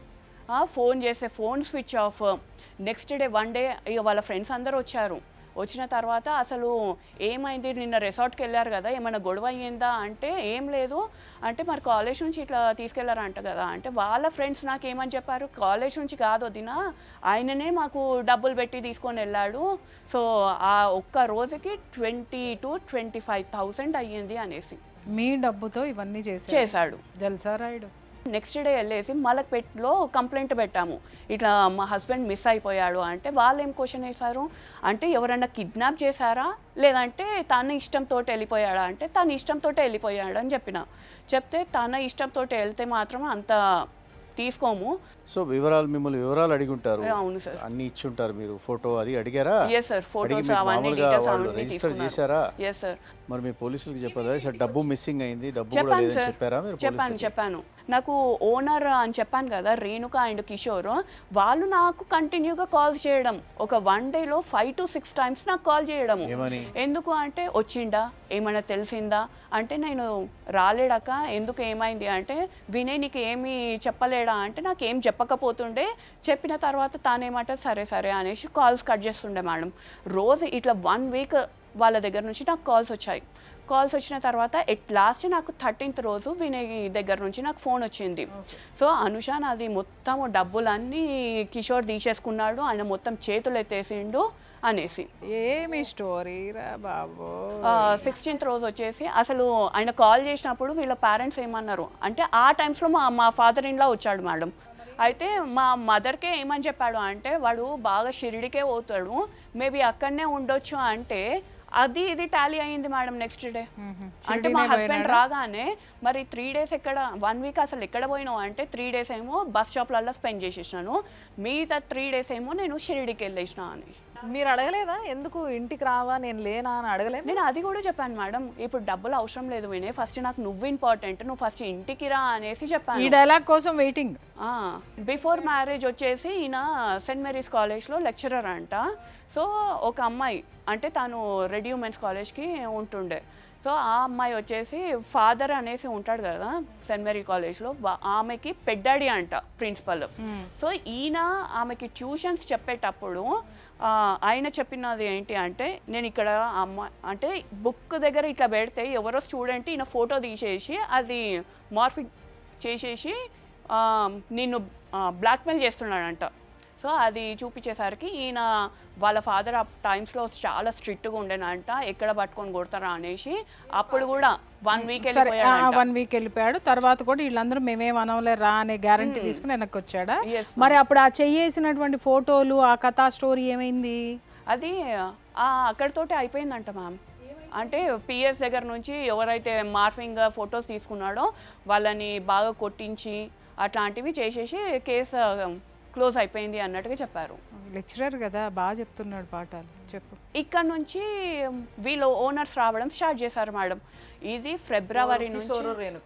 ఆ, ఫోన్ చేస్తే phone switch off next day one day ఇక వాళ్ళ ఫ్రెండ్స్ అందరూ వచ్చారు వచ్చిన తర్వాత అసలు ఏమైంది నిన్న రిసార్ట్కి వెళ్ళారు కదా ఏమైనా గొడవ అయ్యిందా అంటే ఏం లేదు అంటే మరి కాలేజ్ నుంచి ఇట్లా తీసుకెళ్లారంట కదా అంటే వాళ్ళ ఫ్రెండ్స్ నాకు ఏమని చెప్పారు కాలేజ్ నుంచి కాదు వదిన ఆయననే మాకు డబ్బులు పెట్టి తీసుకొని వెళ్ళాడు సో ఆ ఒక్క రోజుకి twenty two twenty five thousand అయ్యింది అనేసి మీ డబ్బుతో ఇవన్నీ చేశారు చేశాడు జల్సా రాయుడు నెక్స్ట్ డే వెళ్ళేసి మలక్పేట్లో కంప్లైంట్ పెట్టాము ఇట్లా మా హస్బెండ్ మిస్ అయిపోయాడు అంటే వాళ్ళు ఏం క్వశ్చన్ వేశారు అంటే ఎవరన్నా కిడ్నాప్ చేశారా లేదంటే తన ఇష్టంతో వెళ్ళిపోయాడా అంటే తన ఇష్టంతో వెళ్ళిపోయాడు అని చెప్పిన చెప్తే తన ఇష్టంతో వెళ్తే మాత్రం అంత తీసుకోము సో వివరాలు మిమ్మల్ని వివరాలు అడిగి ఉంటారు అవును సార్ అన్ని ఇచ్చి ఉంటారు మీరు ఫోటో అది అడిగారా ఎస్ సార్ అడిగి ఫొటోస్ మీకు అవన్నీ మామూలుగా డీటెయిల్స్ వాళ్ళు అవన్నీ రిజిస్టర్ చేశారా ఎస్ సార్ మరి మీరు పోలీసులకు చెప్పారా సార్ డబ్బు మిస్సింగ్ అయింది డబ్బు కూడా చెప్పాను లేదని సార్ చెప్పారా మీరు చెప్పాను పోలీసులకి? చెప్పాను నాకు ఓనర్ అని చెప్పాను కదా రేణుక అండ్ కిషోర్ వాళ్ళు నాకు కంటిన్యూగా కాల్ చేయడం ఒక వన్ డేలో ఫైవ్ టు సిక్స్ టైమ్స్ నాకు కాల్ చేయడం ఏమని ఎందుకు అంటే వచ్చిండా ఏమైనా తెలిసిందా అంటే నేను రాలేడాక ఎందుకు ఏమైంది అంటే వినయ్ నీకు ఏమి చెప్పలేడా అంటే నాకు ఏం చెప్పకపోతుండే చెప్పిన తర్వాత తానేమాట సరే సరే అనేసి కాల్స్ కట్ చేస్తుండే మేడం రోజు ఇట్లా వన్ వీక్ వాళ్ళ దగ్గర నుంచి నాకు కాల్స్ వచ్చాయి కాల్స్ వచ్చిన తర్వాత ఎట్ లాస్ట్ నాకు థర్టీన్త్ రోజు వినయ్ దగ్గర నుంచి నాకు ఫోన్ వచ్చింది సో అనుష నాది మొత్తం డబ్బులన్నీ కిషోర్ తీసేసుకున్నాడు ఆయన మొత్తం చేతులు ఎత్తేసిండు అనేసి ఏమి స్టోరీ రా బాబు సిక్స్టీన్త్ రోజు వచ్చేసి అసలు ఆయన కాల్ చేసినప్పుడు వీళ్ళ పేరెంట్స్ ఏమన్నారు అంటే ఆ టైమ్స్లో మా మా ఫాదర్ ఇన్లా వచ్చాడు మేడం అయితే మా మదర్కే ఏమని చెప్పాడు అంటే వాడు బాగా షిరిడికే పోతాడు మేబీ అక్కడనే ఉండొచ్చు అంటే అది ఇది టాలీ అయింది మేడం నెక్స్ట్ డే అంటే మా హస్బెండ్ రాగానే మరి త్రీ డేస్ ఎక్కడ వన్ వీక్ అసలు ఎక్కడ పోయినావు అంటే త్రీ డేస్ ఏమో బస్ స్టాప్లలో స్పెండ్ చేసేసినాను మిగతా త్రీ డేస్ ఏమో నేను షిరిడికి వెళ్ళేసిన అని మీరు అడగలేదా ఎందుకు ఇంటికి రావా నేను లేనా అని అడగలేదు నేను అది కూడా చెప్పాను మేడం ఇప్పుడు డబ్బులు అవసరం లేదు వినే ఫస్ట్ నాకు నువ్వు ఇంపార్టెంట్ నువ్వు ఫస్ట్ ఇంటికి రా అనేసి ఈ చెప్పాను డైలాగ్ కోసం వెయిటింగ్ బిఫోర్ మ్యారేజ్ వచ్చేసి ఈయన సెయింట్ మేరీస్ కాలేజ్లో లెక్చరర్ అంట సో ఒక అమ్మాయి అంటే తను రెడీ ఉమెన్స్ కాలేజ్కి ఉంటుండే సో ఆ అమ్మాయి వచ్చేసి ఫాదర్ అనేసి ఉంటాడు కదా సెయింట్ మేరీ కాలేజ్లో వా- ఆమెకి పెడ్డాడి అంట ప్రిన్సిపల్ సో ఈయన ఆమెకి ట్యూషన్స్ చెప్పేటప్పుడు ఆ, ఆయన చెప్పినది ఏంటి అంటే నేను ఇక్కడ అమ్మ అంటే బుక్ దగ్గర ఇట్లా పెడితే ఎవరో స్టూడెంట్ ఈయన ఫోటో తీసేసి అది మార్ఫింగ్ చేసేసి ఆ, నిన్ను బ్లాక్మెయిల్ చేస్తున్నాడంట సో అది చూపించేసరికి ఈయన వాళ్ళ ఫాదర్ ఆ టైమ్స్లో చాలా స్ట్రిక్ట్గా ఉండేనంట ఎక్కడ పట్టుకొని కొడతారా అనేసి అప్పుడు కూడా వన్ వీక్ సరే వెళ్ళిపోయాడంట వన్ వీక్ వెళ్ళిపోయాడు తర్వాత కూడా వీళ్ళందరూ మేమేం అనవలే రా అనే గ్యారంటీ తీసుకుని వెనక్కి వచ్చాడా Yes, మరి అప్పుడు ఆ చెయ్యేసినటువంటి ఫోటోలు ఆ కథా స్టోరీ ఏమైంది అది ఆ అక్కడితోటే అయిపోయిందంట మ్యామ్ అంటే పిఎస్ దగ్గర నుంచి ఎవరైతే మార్ఫింగ్ ఫొటోస్ తీసుకున్నాడో వాళ్ళని బాగా కొట్టించి అట్లాంటివి చేసేసి కేసు క్లోజ్ అయిపోయింది అన్నట్టుగా చెప్పారు లెక్చరర్ కదా బాగా చెప్తున్నాడు పాఠాలు చెప్పు ఇక్కడ నుంచి వీళ్ళు ఓనర్స్ రావడం స్టార్ట్ చేశారు మేడం ఇది ఫిబ్రవరి నుంచి కిషోరు రేణుక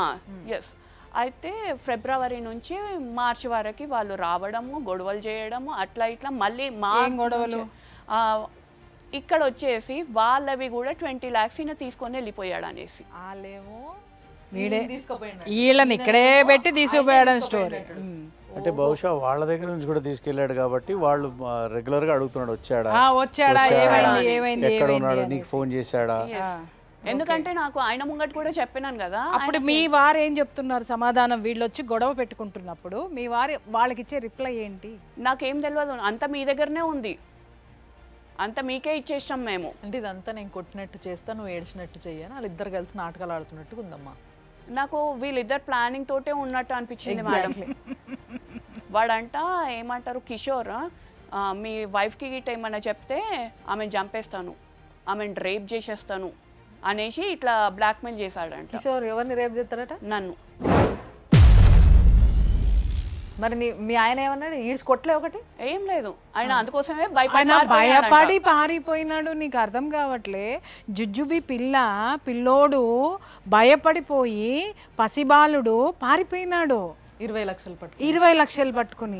ఎస్ అయితే ఫిబ్రవరి నుంచి మార్చి వరకు వాళ్ళు రావడము గొడవలు చేయడము అట్లా ఇట్లా మళ్ళీ మా ఏం గొడవలు? ఆ, ఇక్కడ వచ్చేసి వాళ్ళవి కూడా ట్వంటీ ల్యాక్స్ ఈయన తీసుకొని వెళ్ళిపోయాడు అనేసి వాళ్ళేమో వీడే తీసుకుపోయినాడు వీళ్ళని ఇక్కడే పెట్టి తీసుకుపోయాడని స్టోరీ అంటే బహుశా వాళ్ళ దగ్గర నుంచి కూడా తీసుకెళ్ళాడు కాబట్టి వాళ్ళు రెగ్యులర్ గా అడుగుతున్నాడు వచ్చాడా వచ్చాడా వచ్చాడా? ఏమైంది ఏమైంది ఎక్కడ ఏమైంది ఉన్నాడు అని. నీకు ఫోన్ చేశాడా Yes. ఎందుకంటే నాకు ఆయన ముంగట కూడా చెప్పినాను కదా అప్పుడు మీ వారు ఏం చెప్తున్నారు సమాధానం వీళ్ళు వచ్చి గొడవ పెట్టుకుంటున్నప్పుడు మీ వారు వాళ్ళకి ఇచ్చే రిప్లై ఏంటి నాకేం తెలియదు అంత మీ దగ్గరనే ఉంది అంత మీకే ఇచ్చేసినాం మేము అంటే ఇదంతా నేను కొట్టినట్టు చేస్తా నువ్వు ఏడ్చినట్టు చెయ్యను వాళ్ళిద్దరు కలిసి నాటకాలు ఆడుతున్నట్టు ఉందమ్మా నాకు వీళ్ళిద్దరు ప్లానింగ్ తోటే ఉన్నట్టు అనిపించింది మేడం వాడంట ఏమంటారు కిషోర్ ఆ, మీ వైఫ్కి గిట్ట ఏమన్నా చెప్తే ఆమెను చంపేస్తాను ఆమెను రేప్ చేసేస్తాను అనేసి ఇట్లా బ్లాక్మెయిల్ చేశాడంట కిషోర్ ఎవరిని రేపు చేస్తారట నన్ను మరి నీ మీ ఆయన ఏమన్నాడు ఈడ్చి కొట్టలే ఒకటి ఏం లేదు ఆయన అందుకోసమే ఆయన భయపడి భయపడి పారిపోయినాడు నీకు అర్థం కావట్లే జుజుబి పిల్ల పిల్లోడు భయపడిపోయి పసిబాలుడు పారిపోయినాడు ఇరవై లక్షలు పట్టు ఇరవై లక్షలు పట్టుకుని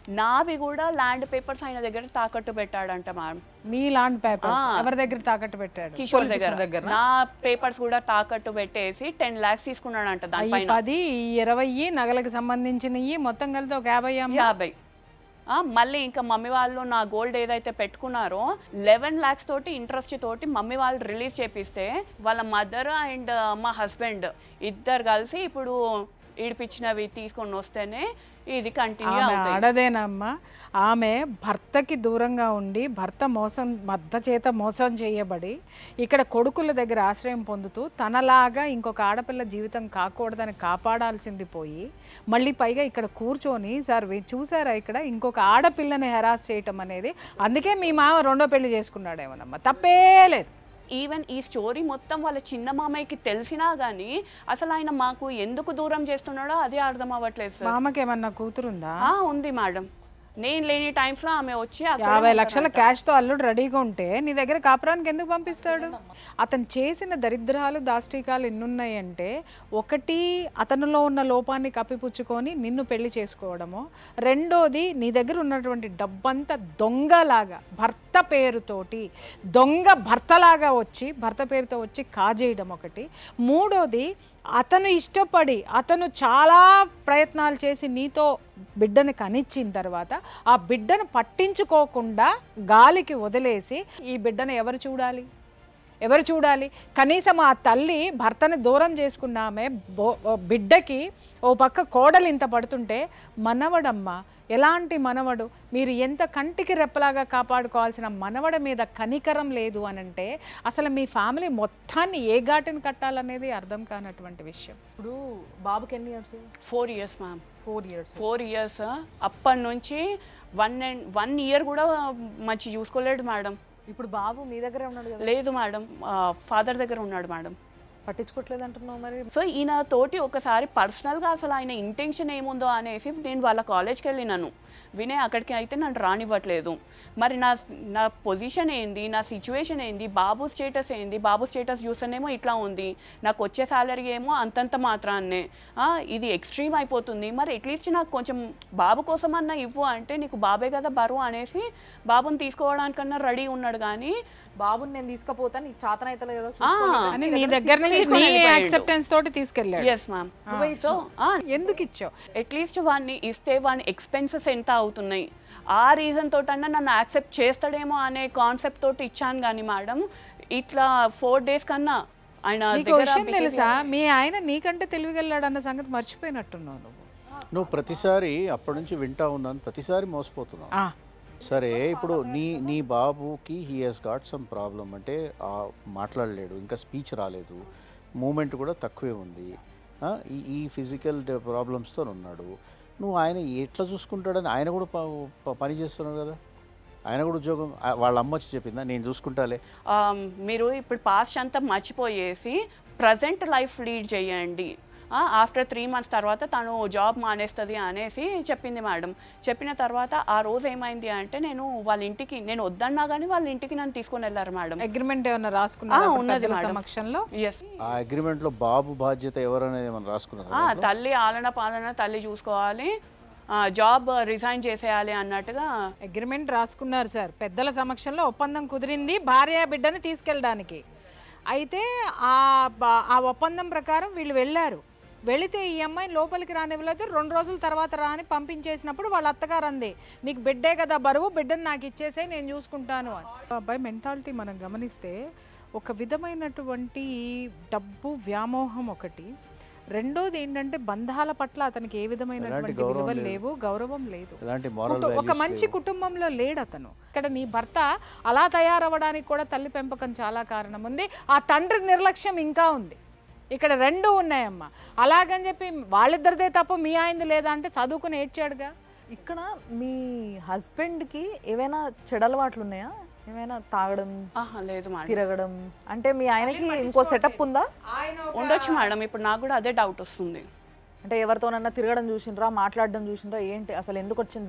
నావి కూడా ల్యాండ్ పేపర్స్ ఆయన దగ్గర తాకట్టు పెట్టాడంట మ్యామ్ మీ లాండ్ పేపర్స్ ఆ. ఎవరి దగ్గర తాకట్టు పెట్టాడు కిషోర్ Politician దగ్గర నా పేపర్స్ కూడా తాకట్టు పెట్టేసి టెన్ లాక్స్ తీసుకున్నాడంట ఈ దానిపైన పది ఈ ఇరవై నగలకు సంబంధించినవి మొత్తం కలిసి ఒక యాభై అమ్మ యాభై ఆ, మళ్ళీ ఇంకా మమ్మీ వాళ్ళు నా గోల్డ్ ఏదైతే పెట్టుకున్నారో లెవెన్ ల్యాక్స్ తోటి ఇంట్రెస్ట్ తోటి మమ్మీ వాళ్ళు రిలీజ్ చేపిస్తే వాళ్ళ మదర్ అండ్ మా హస్బెండ్ ఇద్దరు కలిసి ఇప్పుడు ఈడిపించినవి తీసుకొని వస్తేనే ఇది కంటిన్యూ ఆమె అవుతాయి ఆడదేనమ్మా ఆమె భర్తకి దూరంగా ఉండి భర్త మోసం మద్ద చేత మోసం చేయబడి ఇక్కడ కొడుకుల దగ్గర ఆశ్రయం పొందుతూ తనలాగా ఇంకొక ఆడపిల్ల జీవితం కాకూడదని కాపాడాల్సింది పోయి మళ్ళీ పైగా ఇక్కడ కూర్చొని సార్ వీ- చూసారా ఇక్కడ ఇంకొక ఆడపిల్లని హెరాస్ చేయటం అనేది అందుకే మీ మామ రెండో పెళ్లి చేసుకున్నాడేమోనమ్మా తప్పే లేదు ఈవెన్ ఈ స్టోరీ మొత్తం వాళ్ళ చిన్న మామయ్యకి తెలిసినా కానీ అసలు ఆయన మాకు ఎందుకు దూరం చేస్తున్నాడో అదే అర్థం అవ్వట్లేదు సార్ మామకి ఏమన్నా కూతురుందా ఆ, ఉంది మేడం నేను లేని టైమ్స్లో ఆమె వచ్చి అక్కడే యాభై లక్షల ఉంటారంట. క్యాష్తో అల్లుడు రెడీగా ఉంటే నీ దగ్గర కాపురానికి ఎందుకు పంపిస్తాడు అతను చేసిన దరిద్రాలు దాష్టికాలు ఎన్నున్నాయంటే ఒకటి అతనిలో ఉన్న లోపాన్ని కప్పిపుచ్చుకొని నిన్ను పెళ్లి చేసుకోవడము రెండోది నీ దగ్గర ఉన్నటువంటి డబ్బంతా దొంగలాగా భర్త పేరుతోటి దొంగ భర్తలాగా వచ్చి భర్త పేరుతో వచ్చి కాజేయడం ఒకటి మూడోది అతను ఇష్టపడి అతను చాలా ప్రయత్నాలు చేసి నీతో బిడ్డని కనిచ్చిన తర్వాత ఆ బిడ్డను పట్టించుకోకుండా గాలికి వదిలేసి ఈ బిడ్డను ఎవరు చూడాలి ఎవరు చూడాలి కనీసం ఆ తల్లి భర్తని దూరం చేసుకున్నామే బో- బిడ్డకి ఓ పక్క కోడలు ఇంత పడుతుంటే మనవడమ్మ ఎలాంటి మనవడు మీరు ఎంత కంటికి రెప్పలాగా కాపాడుకోవాల్సిన మనవడ మీద కనికరం లేదు అనంటే అసలు మీ ఫ్యామిలీ మొత్తాన్ని ఏ ఘాటిని కట్టాలనేది అర్థం కానటువంటి విషయం ఇప్పుడు బాబుకి ఎన్ని years four years ma'am four years four years అప్పటి నుంచి వన్ అండ్ వన్ ఇయర్ కూడా మంచి చూసుకోలేడు మేడం ఇప్పుడు బాబు మీ దగ్గరే ఉన్నాడు కదా లేదు మేడం ఫాదర్ దగ్గర ఉన్నాడు మేడం పట్టించుకోవట్లేదు అంటున్నావు మరి సో ఈయన తోటి ఒకసారి పర్సనల్గా అసలు ఆయన ఇంటెన్షన్ ఏముందో అనేసి నేను వాళ్ళ కాలేజ్కి వెళ్ళినాను వినే అక్కడికి అయితే నన్ను రానివ్వట్లేదు మరి నా నా పొజిషన్ ఏంది నా సిచ్యువేషన్ ఏంది బాబు స్టేటస్ ఏంది బాబు స్టేటస్ చూస్తేనేమో ఇట్లా ఉంది నాకు వచ్చే సాలరీ ఏమో అంతంత మాత్రాన్నే ఆ, ఇది ఎక్స్ట్రీమ్ అయిపోతుంది మరి అట్లీస్ట్ నాకు కొంచెం బాబు కోసం అన్న ఇవ్వు అంటే నీకు బాబే కదా బరువు అనేసి బాబుని తీసుకోవడానికన్నా రెడీ ఉన్నాడు కానీ బాబుని నేను తీసుకుపోతాను నీకు చాతన అయితే లేదో అని నీ దగ్గర నుంచి తీసుకొని నీ వెళ్ళిపోయాడు. యాక్సెప్టెన్స్ తోటి తీసుకెళ్ళాడు ఎస్ మ్యామ్ నువ్వే సో ఎందుకు ఇచ్చావు అట్లీస్ట్ వాడిని ఇస్తే వాని ఎక్స్పెన్సెస్ ఎంత అవుతున్నాయి ఆ రీజన్ తోటన్నా నన్ను యాక్సెప్ట్ చేస్తాడేమో అనే కాన్సెప్ట్ తోటి ఇచ్చాను కానీ మేడం ఇట్లా ఫోర్ డేస్ కన్నా ఆయన నీకు దగ్గర విషయం behavior- తెలుసా మీ ఆయన నీకంటే తెలివిగల్లాడు అన్న సంగతి మర్చిపోయినట్టున్నావు నువ్వు నువ్వు ప్రతిసారి అప్పటి నుంచి వింటా ఉన్నాను ప్రతిసారి మోసపోతున్నావు ఆ, సరే ఇప్పుడు నీ నీ బాబుకి he has got some problem అంటే ఆ మాట్లాడలేడు ఇంకా స్పీచ్ రాలేదు మూమెంట్ కూడా తక్కువే ఉంది ఆ, ఈ ఈ ఫిజికల్ ప్రాబ్లమ్స్తో ఉన్నాడు నువ్వు ఆయన ఎట్లా చూసుకుంటాడని ఆయన కూడా ప- ప- పని చేస్తున్నాడు కదా ఆయన కూడా ఉద్యోగం ఆ- వాళ్ళ అమ్మ వచ్చి చెప్పిందా నేను చూసుకుంటాలే ఆ, మీరు ఇప్పుడు పాస్ట్ అంతా మర్చిపోయేసి ప్రజెంట్ లైఫ్ లీడ్ చేయండి ఆఫ్టర్ త్రీ మంత్స్ తర్వాత తను జాబ్ మానేస్తుంది అనేసి చెప్పింది మేడం చెప్పిన తర్వాత ఆ రోజు ఏమైంది అంటే నేను వాళ్ళ ఇంటికి నేను వద్దన్నా కానీ వాళ్ళ ఇంటికి నన్ను తీసుకొని వెళ్ళారు మేడం అగ్రిమెంట్ ఏమన్నా రాసుకున్నారా ఆ, అప్పుడు ఉన్నది పెద్దల మేడం. సమక్షంలో ఎస్ ఆ అగ్రిమెంట్లో బాబు బాధ్యత ఎవరనేది ఏమైనా ఆ, రాసుకున్నారు తల్లి ఆలన పాలన తల్లి చూసుకోవాలి ఆ, జాబ్ రిజైన్ చేసేయాలి అన్నట్టుగా అగ్రిమెంట్ రాసుకున్నారు సార్ పెద్దల సమక్షంలో ఒప్పందం కుదిరింది భార్య బిడ్డని తీసుకెళ్ళడానికి అయితే ఆ బ- ఆ ఒప్పందం ప్రకారం వీళ్ళు వెళ్ళారు వెళితే ఈ అమ్మాయిని లోపలికి రానివ్వలేదు రెండు రోజుల తర్వాత రాని పంపించేసినప్పుడు వాళ్ళ అత్తగారు అంది నీకు బిడ్డే కదా బరువు బిడ్డను నాకు ఇచ్చేసే నేను చూసుకుంటాను అని అబ్బాయి మెంటాలిటీ మనం గమనిస్తే ఒక విధమైనటువంటి డబ్బు వ్యామోహం ఒకటి రెండోది ఏంటంటే బంధాల పట్ల అతనికి ఏ విధమైనటువంటి గౌరవం విలువలు లేదు. లేవు గౌరవం లేదు ఎలాంటి మారల్ కుటు- ఒక మంచి కుటుంబంలో లేడు అతను ఇక్కడ నీ భర్త అలా తయారవ్వడానికి కూడా తల్లి పెంపకం చాలా కారణం ఉంది ఆ తండ్రి నిర్లక్ష్యం ఇంకా ఉంది ఇక్కడ రెండు ఉన్నాయమ్మా అలాగని చెప్పి వాళ్ళిద్దరిదే తప్పు మీ ఆయనది లేదా అంటే చదువుకుని ఏడ్చాడుగా ఇక్కడ మీ హస్బెండ్కి ఏవైనా చెడలవాట్లు ఉన్నాయా ఏమైనా తాగడం ఆహా లేదు మేడం తిరగడం అంటే మీ ఆయనకి ఇంకో సెటప్ ఉందా ఉండొచ్చు మేడం ఇప్పుడు నాకు కూడా అదే డౌట్ వస్తుంది అంటే ఎవరితోనన్నా తిరగడం చూసిండ్రా మాట్లాడడం చూసిండ్రా ఏంటి అసలు ఎందుకు వచ్చింది డౌట్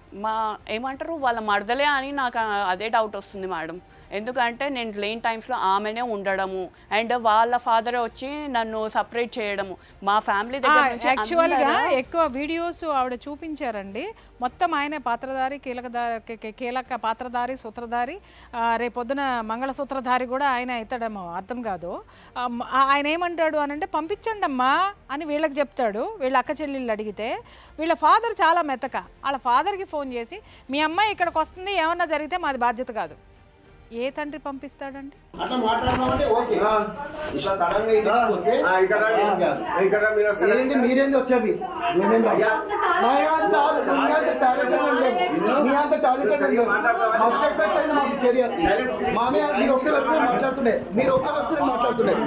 మా ఏమంటారు వాళ్ళ మరదలే అని నాకు ఆ- అదే డౌట్ వస్తుంది మేడం ఎందుకంటే నేను లేని టైమ్స్లో ఆమెనే ఉండడము అండ్ వాళ్ళ ఫాదర్ వచ్చి నన్ను సపరేట్ చేయడము మా ఫ్యామిలీ దగ్గర నుంచి యాక్చువల్గా అందరూ- ఎక్కువ వీడియోస్ ఆవిడ చూపించారండి మొత్తం ఆయనే పాత్రధారి కీలకధారి కే- కే- కీలక పాత్రధారి సూత్రధారి ఆ, రేపొద్దున మంగళసూత్రధారి కూడా ఆయన అవుతాడేమో అర్థం కాదు ఆ, మ- ఆ- ఆయన ఏమంటాడు అని అంటే పంపించండి అమ్మా అని వీళ్ళకి చెప్తాడు వీళ్ళ అక్క చెల్లెళ్ళు అడిగితే వీళ్ళ ఫాదర్ చాలా మెతక వాళ్ళ ఫాదర్కి ఫోన్ చేసి మీ అమ్మాయి ఇక్కడికి వస్తుంది ఏమన్నా జరిగితే మాది బాధ్యత కాదు ఏ తండ్రి పంపిస్తాడండి అట్లా మాట్లాడదామంటే ఓకే ఇట్లా సడన్ గా ఇరిగిపోతే ఇక్కడ ఏం కాదు. ఇక్కడ మీరు అసలు ఏంది మీరేంది వచ్చేది మేమేం అయ్యా. సార్ మీ అంత టాలెంటెడ్ లేము మీ అంత టాలెంటెడ్ లేము మస్తు ఎఫెక్ట్ అయింది మాకు కెరియర్ మామయ్య మీరు ఒక్కరు వచ్చి మాట్లాడుతుండే మీరు ఒక్కరు వచ్చి మాట్లాడుతుండే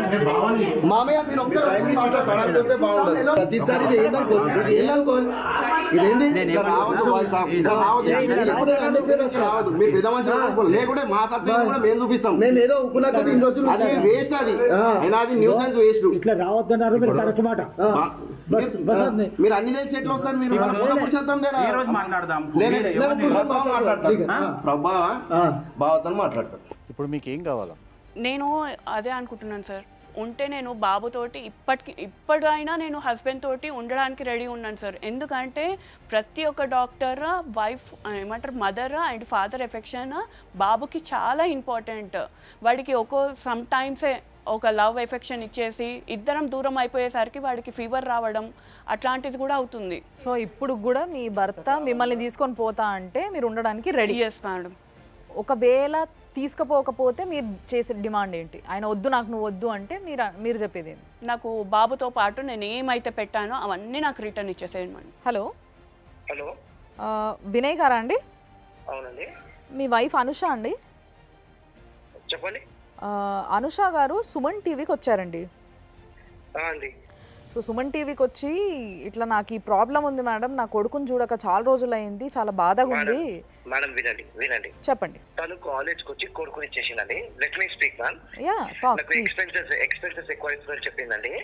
మామయ్య మీరు ఒక్కరు వచ్చి ఇట్లా సడన్ చూస్తే బాగుండదు ప్రతిసారి ఇది ఏందనుకో ఇది ఏందనుకో ఇదేంది ఇట్లా రావద్దు వాయిస్ ఆఫ్. ఇట్లా రావద్దు నేను ఎప్పుడు రాను, ఇట్లా రావద్దు మీరు పెద్ద మనిషి లేకుంటే మా సత్యం కూడా మేము చూపిస్తాం మేము ఏదో ఒప్పుకున్నా కొద్ది ఇన్ని రోజులు అది వేస్ట్ అది ఆ. అయినా అది న్యూస్ అండ్ వేస్ట్ ఇట్లా రావద్దన్నారు మీరు కరెక్ట్ మాట బస్ బస్ అది. మీరు అన్ని తెలిసి ఎట్లా వస్తారు మీరు మన పుట్ట పురుషత్వం లేరా? ఈ రోజు మాట్లాడదాం. లే, లే, లే. మేము కూర్చొని ప్రభావ మాట్లాడతారు ఆ. ప్రభావ ఆ. బావతో మాట్లాడతారు ఇప్పుడు మీకు ఏం కావాలా నేను అదే అనుకుంటున్నాను సార్ ఉంటే నేను బాబుతోటి ఇప్పటికి ఇప్పటికైనా నేను హస్బెండ్ తోటి ఉండడానికి రెడీ ఉన్నాను సార్ ఎందుకంటే ప్రతి ఒక్క డాక్టర్ వైఫ్ ఏమంటారు మదర్ అండ్ ఫాదర్ ఎఫెక్షన్ బాబుకి చాలా ఇంపార్టెంట్ వాడికి ఒక్కో సమ్ టైమ్సే ఒక లవ్ ఎఫెక్షన్ ఇచ్చేసి ఇద్దరం దూరం అయిపోయేసరికి వాడికి ఫీవర్ రావడం అట్లాంటిది కూడా అవుతుంది సో ఇప్పుడు కూడా మీ భర్త మిమ్మల్ని తీసుకొని పోతా అంటే మీరు ఉండడానికి రెడీ ఎస్ మేడం ఒకవేళ తీసుకుపోకపోతే మీరు చేసే డిమాండ్ ఏంటి ఆయన వద్దు నాకు నువ్వు వద్దు అంటే మీరు మీరు చెప్పేది ఏంటి? నాకు బాబుతో పాటు నేను ఏమైతే పెట్టానో అవన్నీ నాకు రిటర్న్ ఇచ్చేసేయండి హలో హలో ఆ, వినయ్ గారా అండి అవునండి మీ వైఫ్ అనుష అండి చెప్పండి ఆ, అనుష గారు సుమన్ టీవీకి వచ్చారండి ఆ, అండి సో సుమన్ టీవీకి వచ్చి ఇట్లా నాకు ఈ ప్రాబ్లం ఉంది మేడం నా కొడుకుని చూడక చాలా రోజులు అయింది చాలా బాధగా ఉంది మేడం వినండి వినండి చెప్పండి తను కాలేజ్కి వచ్చి కొడుకుని ఇచ్చేసిందండి let me speak ma'am yeah talk నాకు ప్లీజ్ ఎక్స్పెన్సెస్ ఎక్స్పెన్సెస్ ఎక్కువ అవుతుందని చెప్పిందండి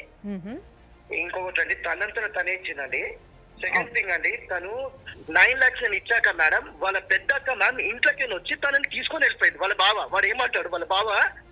ఇంకొకటి అండి తనంతట తనే ఇచ్చిందండి సెకండ్ థింగ్ అండి తను నైన్ లాక్స్ నేను ఇచ్చాక మేడం వాళ్ళ పెద్ద అక్క మ్యామ్ ఇంట్లోకి వచ్చి తనని తీసుకొని వెళ్ళిపోయింది వాళ్ళ బావ వాడు ఏమంటాడు వాళ్ళ బావ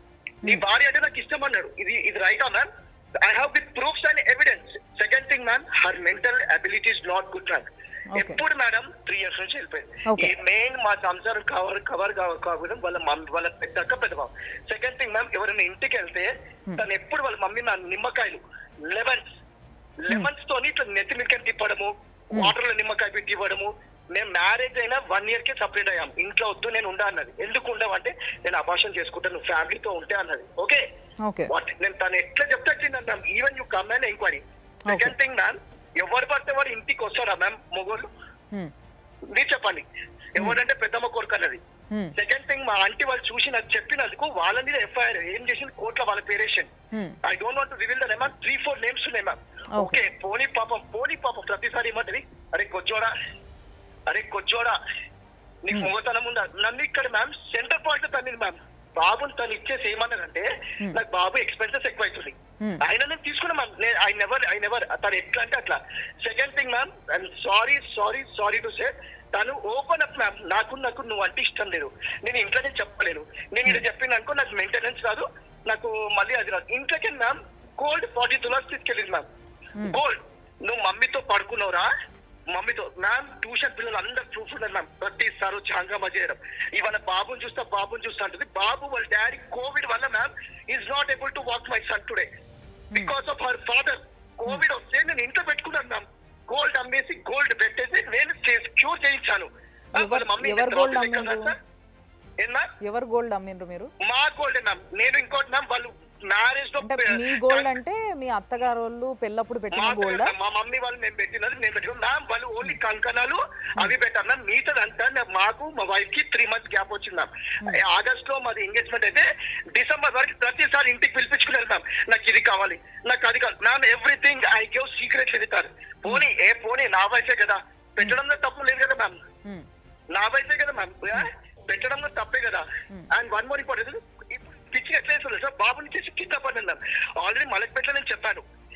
నీ భార్య అంటే నాకు ఇష్టం అన్నాడు ఇది ఇది రైటా ma'am I have with proofs and evidence second thing ma'am her mental ability is not good ma'am Okay. ఎప్పుడు మేడం త్రీ ఇయర్స్ నుంచి వెళ్ళిపోయింది Okay. ఈ మెయిన్ మా సంసారం కవర్ కవర్ కావడం వాళ్ళ మమ్మీ వాళ్ళ పెద్ద అక్క పెద్ద బావ సెకండ్ థింగ్ మ్యామ్ ఎవరైనా ఇంటికి వెళ్తే తను ఎప్పుడు వాళ్ళ మమ్మీ నా నిమ్మకాయలు లెమన్స్ లెమన్స్ తోని ఇట్లా నెత్తి మిక్కని తిప్పడము వాటర్ లో నిమ్మకాయ పెట్టి ఇవ్వడము మేము మ్యారేజ్ అయినా వన్ ఇయర్ కి సపరేట్ అయ్యాం ఇంట్లో వద్దు నేను ఉండా అన్నది ఎందుకు ఉండవంటే నేను అభాషణ చేసుకుంటా నువ్వు ఫ్యామిలీతో ఉంటే అన్నది ఓకే ఓకే వాట్ నేను తను ఎట్లా చెప్తే ma'am even you come and enquiry second thing ma'am ఎవరు పడితే వాడు ఇంటికి వస్తారా మ్యామ్ మొగోళ్ళు మీరు చెప్పండి ఎవరంటే పెద్దమ్మ కొడుకు అన్నది సెకండ్ థింగ్ మా ఆంటీ వాళ్ళు చూసి నాకు చెప్పినందుకు వాళ్ళ మీద ఎఫ్ఐఆర్ ఏం చేసింది కోర్టులో వాళ్ళ పేరేషన్ I don't want reveal the name three four names ఉన్నాయి మ్యామ్ ఓకే పోనీ పాపం పోనీ పాపం ప్రతిసారి ఏమంటది అరే కొచ్చోడా అరే కొచ్చోడా నీకు మొగతనం ఉందా నన్ను ఇక్కడ మ్యామ్ సెంటర్ పాయింట్ తన్నింది మ్యామ్ బాబుని తను ఇచ్చేసి ఏమన్నదంటే నాకు బాబు ఎక్స్పెన్సెస్ ఎక్కువ అవుతుంది ఆయన నేను తీసుకున్నా ma'am I never I never తను ఎట్లా అంటే అట్లా second thing ma'am I'm sorry sorry sorry to say తను ఓపెన్ అప్ మ్యామ్ నాకు నాకు నువ్వు అంటే ఇష్టం లేదు నేను ఇంట్లోనే చెప్పలేను నేను ఇక్కడ చెప్పింది అనుకో నాకు మెయింటెనెన్స్ రాదు నాకు మళ్ళీ అది రాదు ఇంట్లోకి మ్యామ్ గోల్డ్ ఫార్టీ తులాస్ తీసుకెళ్ళింది మ్యామ్ గోల్డ్ నువ్వు మమ్మీతో పడుకున్నావురా మమ్మీతో మ్యామ్ ట్యూషన్ పిల్లలు అందరు ప్రూఫ్ ఉన్నారు మ్యామ్ ప్రతిసారి వచ్చి హంగామా చేయడం ఇవాళ బాబుని చూస్తా బాబుని చూస్తా అంటుంది బాబు వాళ్ళ డాడీ కోవిడ్ వల్ల ma'am is not able to walk my son today because of her father covid వస్తే నేను ఇంట్లో పెట్టుకున్నాను మ్యామ్ గోల్డ్ అమ్మేసి గోల్డ్ పెట్టేసి నేను క్యూర్ చేయించాను ఆ, వాళ్ళ ఎవరు- మమ్మీ ఎవరు ఎంత gold రాత్రి లెక్క అమ్మిండ్రు? సార్? ఏం మ్యామ్ ఎవరు గోల్డ్ అమ్మిండ్రు మీరు మా గోల్డ్ మ్యామ్ నేను ఇంకోటి మ్యామ్ వాళ్ళు మ్యారేజ్ లో అంటే మీ గోల్డ్ అంటే మీ అత్తగారు వాళ్ళు పెళ్ళప్పుడు పెట్టిన మా గోల్డా మా మమ్మీ వాళ్ళు మేము పెట్టినది మేము పెట్టుకున్నాం మ్యామ్ వాళ్ళు ఓన్లీ కంకణాలు అవి పెట్టారు మ్యామ్ మిగతాదంతా నా- మాకు మా వైఫ్ కి త్రీ మంత్స్ గ్యాప్ వచ్చింది మ్యామ్ ఆగస్ట్ లో మాది ఎంగేజ్మెంట్ అయితే డిసెంబర్ వరకు ప్రతిసారి ఇంటికి పిలిపించుకుని వెళ్తాం నాకు ఇది కావాలి నాకు అది కావాలి ma'am everything I give secret వెళ్తారు పోనీ ఏ పోనీ నా వైఫే కదా పెట్టడంలో తప్పు లేదు కదా మ్యామ్ నా వైఫే కదా మ్యామ్ పెట్టడంలో తప్పే కదా అండ్ వన్ మోర్ ఇంపార్టెంట్ పిచ్చి ఎట్లా వేస్తుంది సార్ బాబుని చేసి కింద పడింది మ్యామ్ ఆల్రెడీ మలక్పేటలో నేను చెప్పాను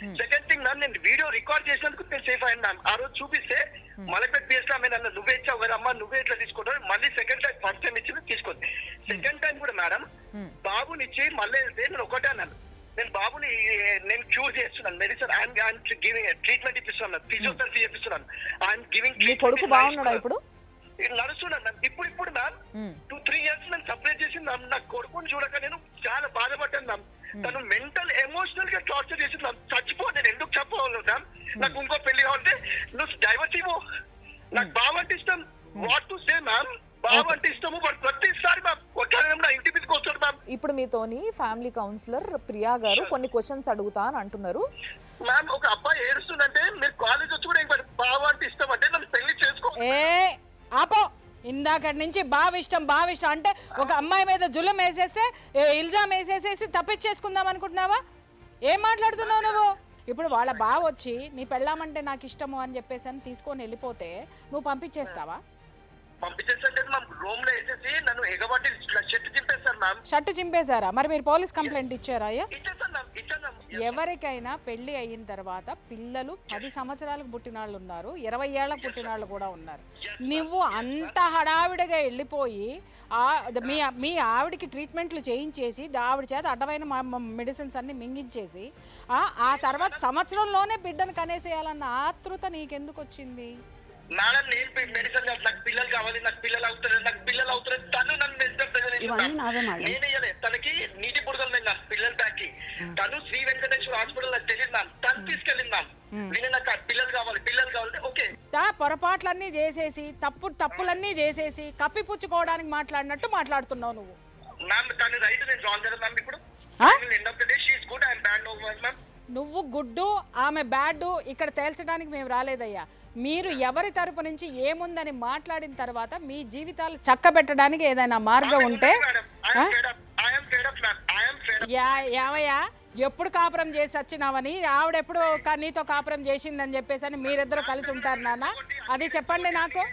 సెకండ్ థింగ్ మ్యామ్ నేను వీడియో రికార్డ్ చేసినందుకు నేను సేఫ్ అయ్యాను మ్యామ్ ఆ రోజు చూపిస్తే మలపేట్ పిఎస్ ఆమె నన్ను నువ్వే ఇచ్చావు కదా అమ్మా నువ్వే ఇట్లా తీసుకుంటావు మళ్ళీ సెకండ్ టైం ఫస్ట్ టైం ఇచ్చింది తీసుకుంది సెకండ్ టైం కూడా మేడం బాబునిచ్చి మళ్ళీ వెళ్తే నేను ఒకటే అన్నాను నేను బాబుని నేను క్యూర్ చేస్తున్నాను medicine I'm I'm giving treatment ఇప్పిస్తున్నాను ఫిజియోథెరపీ చేపిస్తున్నాను ఐఎమ్ గివింగ్ మీ కొడుకు బాగున్నాడా ఇప్పుడు నడుస్తున్నాను మ్యామ్ ఇప్పుడు ఇప్పుడు ma'am hmm. Two three years నేను సపరేట్ చేసి మ్యామ్ నా కొడుకుని చూడక నేను చాలా బాధపడ్డాను మ్యామ్ తను మెంటల్ ఎమోషనల్ గా టార్చర్ చేసి మ్యామ్ చచ్చిపో నేను ఎందుకు చెప్పవాలి మ్యామ్ నాకు ఇంకో పెళ్లి కావాలంటే నువ్వు డైవర్స్ ఇవ్వు నాకు బావ అంటే ఇష్టం వాట్ టు సే మ్యామ్ బావ అంటే ఇష్టము బట్ ప్రతిసారి మ్యామ్ ఒక నా ఇంటి మీదకి వస్తాడు మ్యామ్ ఇప్పుడు మీతోని ఫ్యామిలీ కౌన్సిలర్ ప్రియా గారు కొన్ని క్వశ్చన్స్ అడుగుతా అని అంటున్నారు మ్యామ్ ఒక అబ్బాయి ఏడుస్తుందంటే మీరు కాలేజ్ వచ్చి కూడా ఇంకోటి బావ అంటే ఇష్టం అంటే నన్ను పెళ్లి చేసుకో ఏ ఆపో ఇందాకటి నుంచి బావ ఇష్టం బావ ఇష్టం అంటే ఒక అమ్మాయి మీద జుల్లం వేసేస్తే ఏ ఇల్జాం వేసేసేసి తప్పించేసుకుందాం అనుకుంటున్నావా ఏం మాట్లాడుతున్నావు నువ్వు ఇప్పుడు వాళ్ళ బావ వచ్చి నీ పెళ్ళామంటే నాకు ఇష్టము అని చెప్పేసి అని తీసుకొని వెళ్ళిపోతే నువ్వు పంపించేస్తావా పంపించేసంటే మ్యామ్ రూమ్ లో వేసేసి నన్ను ఎగబట్టి షర్ట్ చింపేస్తారు మ్యామ్ షర్టు చింపేశారా మరి మీరు పోలీస్ కంప్లైంట్ ఇచ్చారా అయ్యా ఇచ్చేస్తాను మ్యామ్ ఇచ్చాను మ్యామ్ ఎవరికైనా పెళ్లి అయిన తర్వాత పిల్లలు పది సంవత్సరాలకు పుట్టిన వాళ్ళు ఉన్నారు ఇరవై ఏళ్ళకు పుట్టిన వాళ్ళు కూడా ఉన్నారు నువ్వు అంత హడావిడిగా వెళ్ళిపోయి ఆ ద- మీ మీ ఆవిడకి ట్రీట్మెంట్లు చేయించేసి దా- ఆవిడ చేత అడ్డమైన మెడిసిన్స్ అన్ని మింగించేసి ఆ ఆ తర్వాత సంవత్సరంలోనే బిడ్డను కనేసేయాలన్న ఆతృత నీకెందుకు వచ్చింది మేడం నేను మెడిసిన్ నాకు పిల్లలు కావాలి నాకు పిల్లలు అవుతారు నాకు పిల్లలు అవుతారు తను నన్ను mental pressure చేసింది ఇవన్నీ మ్యామ్. నావే మేడం. నేను ఇయ్యలే తనకి నీటి బుడగలు నేను పిల్లల బ్యాగ్ తను శ్రీ వెంకటేశ్వర హాస్పిటల్ నాకు తెలియదు మ్యామ్ తను తీసుకెళ్ళింది మ్యామ్ నేను నాకు ఆ పిల్లలు కావాలి పిల్లలు కావాలి ఓకే దా పొరపాట్లన్నీ చేసేసి తప్పు తప్పులన్నీ చేసేసి కప్పిపుచ్చుకోవడానికి మాట్లాడినట్టు మాట్లాడుతున్నావు నువ్వు మ్యామ్ తను రైట్ నేను రాంగ్ కదా మ్యామ్ ఇప్పుడు ఆ? End of the day she's good I'm bad over ma'am నువ్వు గుడ్డు ఆమె బ్యాడ్ ఇక్కడ తేల్చడానికి మేము రాలేదయ్యా మీరు ఎవరి తరపు నుంచి ఏముందని మాట్లాడిన తర్వాత మీ జీవితాలు చక్కబెట్టడానికి ఏదైనా మార్గం ఉంటే ఆ? I'm fed up ma'am I'm fed yeah ఏమయ్యా ఎప్పుడు కాపురం చేసి వచ్చినావని ఆవిడెప్పుడు క- నీతో కాపురం చేసిందని చెప్పేసి అని మీరిద్దరు కలిసి ఉంటారు నాన్న అది చెప్పండి నాకు